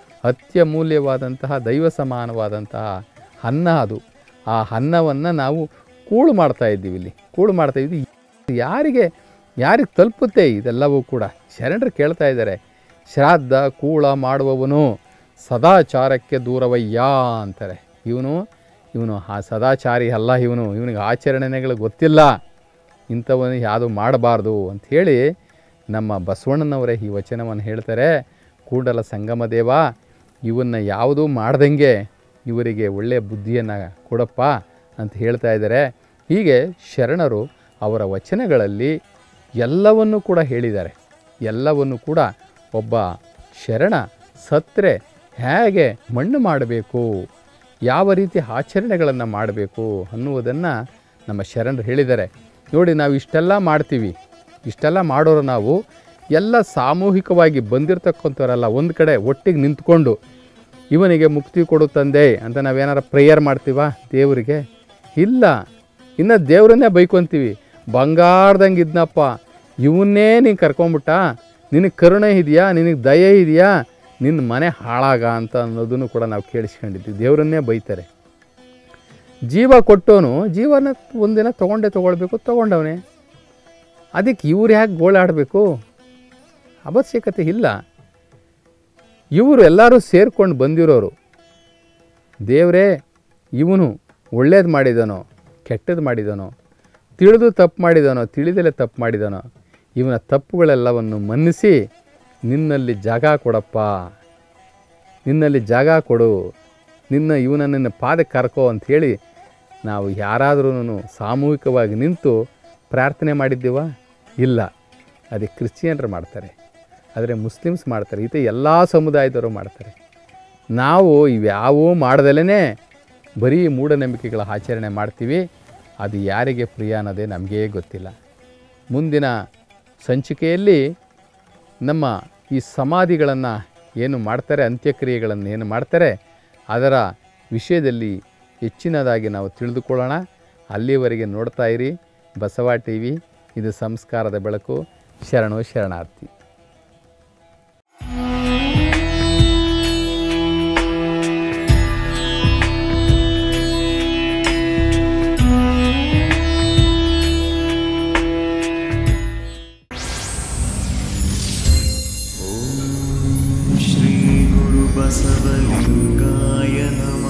ಅತ್ಯಮೂಲ್ಯವಾದಂತಹ ದೈವ ಸಮಾನವಾದಂತಹ ಅನ್ನ ಅದು ಆ ಅನ್ನವನ್ನು ನಾವು ಕೂಳು ಮಾಡ್ತಾ ಇದ್ದೀವಿ ಇಲ್ಲಿ ಕೂಳು ಮಾಡ್ತಾ ಇದ್ದೀವಿ ಯಾರಿಗೆ ಯಾರಿಗೆ ತಲುಪುತ್ತೆ ಇದೆಲ್ಲವೂ ಕೂಡ ಶರಣರು ಕೇಳ್ತಾ ಇದ್ದಾರೆ ಶ್ರಾದ್ದ ಕೂಳ ಮಾಡುವವನು ಸದಾಚಾರಕ್ಕೆ ದೂರವಯ್ಯ ಅಂತಾರೆ ಇವನು ಇವನು ಆ ಸದಾಚಾರಿ ಅಲ್ಲ ಇವನು ಇವನಿಗೆ ಆಚರಣೆಗಳು ಗೊತ್ತಿಲ್ಲ ಇಂಥವನು ಯಾವುದು ಮಾಡಬಾರ್ದು ಅಂಥೇಳಿ ನಮ್ಮ ಬಸವಣ್ಣನವರೇ ಈ ವಚನವನ್ನು ಹೇಳ್ತಾರೆ ಕೂಡಲ ಸಂಗಮ ದೇವ ಇವನ್ನ ಯಾವುದೂ ಮಾಡ್ದಂಗೆ ಇವರಿಗೆ ಒಳ್ಳೆಯ ಬುದ್ಧಿಯನ್ನು ಕೊಡಪ್ಪ ಅಂತ ಹೇಳ್ತಾ ಇದ್ದಾರೆ ಹೀಗೆ ಶರಣರು ಅವರ ವಚನಗಳಲ್ಲಿ ಎಲ್ಲವನ್ನೂ ಕೂಡ ಹೇಳಿದ್ದಾರೆ ಎಲ್ಲವನ್ನು ಕೂಡ ಒಬ್ಬ ಶರಣ ಸತ್ರೆ ಹೇಗೆ ಮಣ್ಣು ಮಾಡಬೇಕು ಯಾವ ರೀತಿ ಆಚರಣೆಗಳನ್ನು ಮಾಡಬೇಕು ಅನ್ನುವುದನ್ನು ನಮ್ಮ ಶರಣರು ಹೇಳಿದ್ದಾರೆ ನೋಡಿ ನಾವು ಇಷ್ಟೆಲ್ಲ ಮಾಡ್ತೀವಿ ಇಷ್ಟೆಲ್ಲ ಮಾಡೋರು ನಾವು ಎಲ್ಲ ಸಾಮೂಹಿಕವಾಗಿ ಬಂದಿರತಕ್ಕಂಥವರೆಲ್ಲ ಒಂದು ಕಡೆ ಒಟ್ಟಿಗೆ ನಿಂತ್ಕೊಂಡು ಇವನಿಗೆ ಮುಕ್ತಿ ಕೊಡು ತಂದೆ ಅಂತ ನಾವೇನಾರ ಪ್ರೇಯರ್ ಮಾಡ್ತೀವ ದೇವರಿಗೆ ಇಲ್ಲ ಇನ್ನು ದೇವ್ರನ್ನೇ ಬೈಕೊಂತೀವಿ ಬಂಗಾರದಂಗೆ ಇದ್ನಪ್ಪ ಇವನ್ನೇ ನೀನು ಕರ್ಕೊಂಬಿಟ್ಟ ನಿನಗೆ ಕರುಣೆ ಇದೆಯಾ ನಿನಗೆ ದಯೆ ಇದೆಯಾ ನಿನ್ನ ಮನೆ ಹಾಳಾಗ ಅಂತ ಅನ್ನೋದನ್ನು ಕೂಡ ನಾವು ಕೇಳಿಸ್ಕೊಂಡಿದ್ವಿ ದೇವರನ್ನೇ ಬೈತಾರೆ ಜೀವ ಕೊಟ್ಟವನು ಜೀವನ ಒಂದಿನ ತೊಗೊಂಡೇ ತೊಗೊಳ್ಬೇಕು ತೊಗೊಂಡವನೇ ಅದಕ್ಕೆ ಇವ್ರು ಯಾಕೆ ಗೋಳಾಡಬೇಕು ಅವಶ್ಯಕತೆ ಇಲ್ಲ ಇವರು ಎಲ್ಲರೂ ಸೇರ್ಕೊಂಡು ಬಂದಿರೋರು ದೇವರೇ ಇವನು ಒಳ್ಳೇದು ಮಾಡಿದನೋ ಕೆಟ್ಟದ್ದು ಮಾಡಿದನೋ ತಿಳಿದು ತಪ್ಪು ಮಾಡಿದನೋ ತಿಳಿದಲೇ ತಪ್ಪು ಮಾಡಿದನೋ ಇವನ ತಪ್ಪುಗಳೆಲ್ಲವನ್ನು ಮನ್ನಿಸಿ ನಿನ್ನಲ್ಲಿ ಜಾಗ ಕೊಡಪ್ಪ ನಿನ್ನಲ್ಲಿ ಜಾಗ ಕೊಡು ನಿನ್ನ ಇವನ ನಿನ್ನ ಪಾದಕ್ಕೆ ಕರ್ಕೋ ಅಂಥೇಳಿ ನಾವು ಯಾರಾದ್ರೂ ಸಾಮೂಹಿಕವಾಗಿ ನಿಂತು ಪ್ರಾರ್ಥನೆ ಮಾಡಿದ್ದೀವ ಇಲ್ಲ ಅದಕ್ಕೆ ಕ್ರಿಶ್ಚಿಯನ್ರು ಮಾಡ್ತಾರೆ ಆದರೆ ಮುಸ್ಲಿಮ್ಸ್ ಮಾಡ್ತಾರೆ ಈತ ಎಲ್ಲ ಸಮುದಾಯದವರು ಮಾಡ್ತಾರೆ ನಾವು ಇವ್ಯಾವೂ ಮಾಡ್ದಲೇ ಬರೀ ಮೂಢನಂಬಿಕೆಗಳ ಆಚರಣೆ ಮಾಡ್ತೀವಿ ಅದು ಯಾರಿಗೆ ಪ್ರಿಯ ಅನ್ನೋದೇ ನಮಗೇ ಗೊತ್ತಿಲ್ಲ ಮುಂದಿನ ಸಂಚಿಕೆಯಲ್ಲಿ ನಮ್ಮ ಈ ಸಮಾಧಿಗಳನ್ನು ಏನು ಮಾಡ್ತಾರೆ ಅಂತ್ಯಕ್ರಿಯೆಗಳನ್ನು ಏನು ಮಾಡ್ತಾರೆ ಅದರ ವಿಷಯದಲ್ಲಿ ಹೆಚ್ಚಿನದಾಗಿ ನಾವು ತಿಳಿದುಕೊಳ್ಳೋಣ ಅಲ್ಲಿವರೆಗೆ ನೋಡ್ತಾ ಇರಿ ಬಸವ ಟಿ ವಿ ಇದು ಸಂಸ್ಕಾರದ ಬೆಳಕು ಶರಣು ಶರಣಾರ್ಥಿ श्रीगुरुबसवलिङ्गाय नमः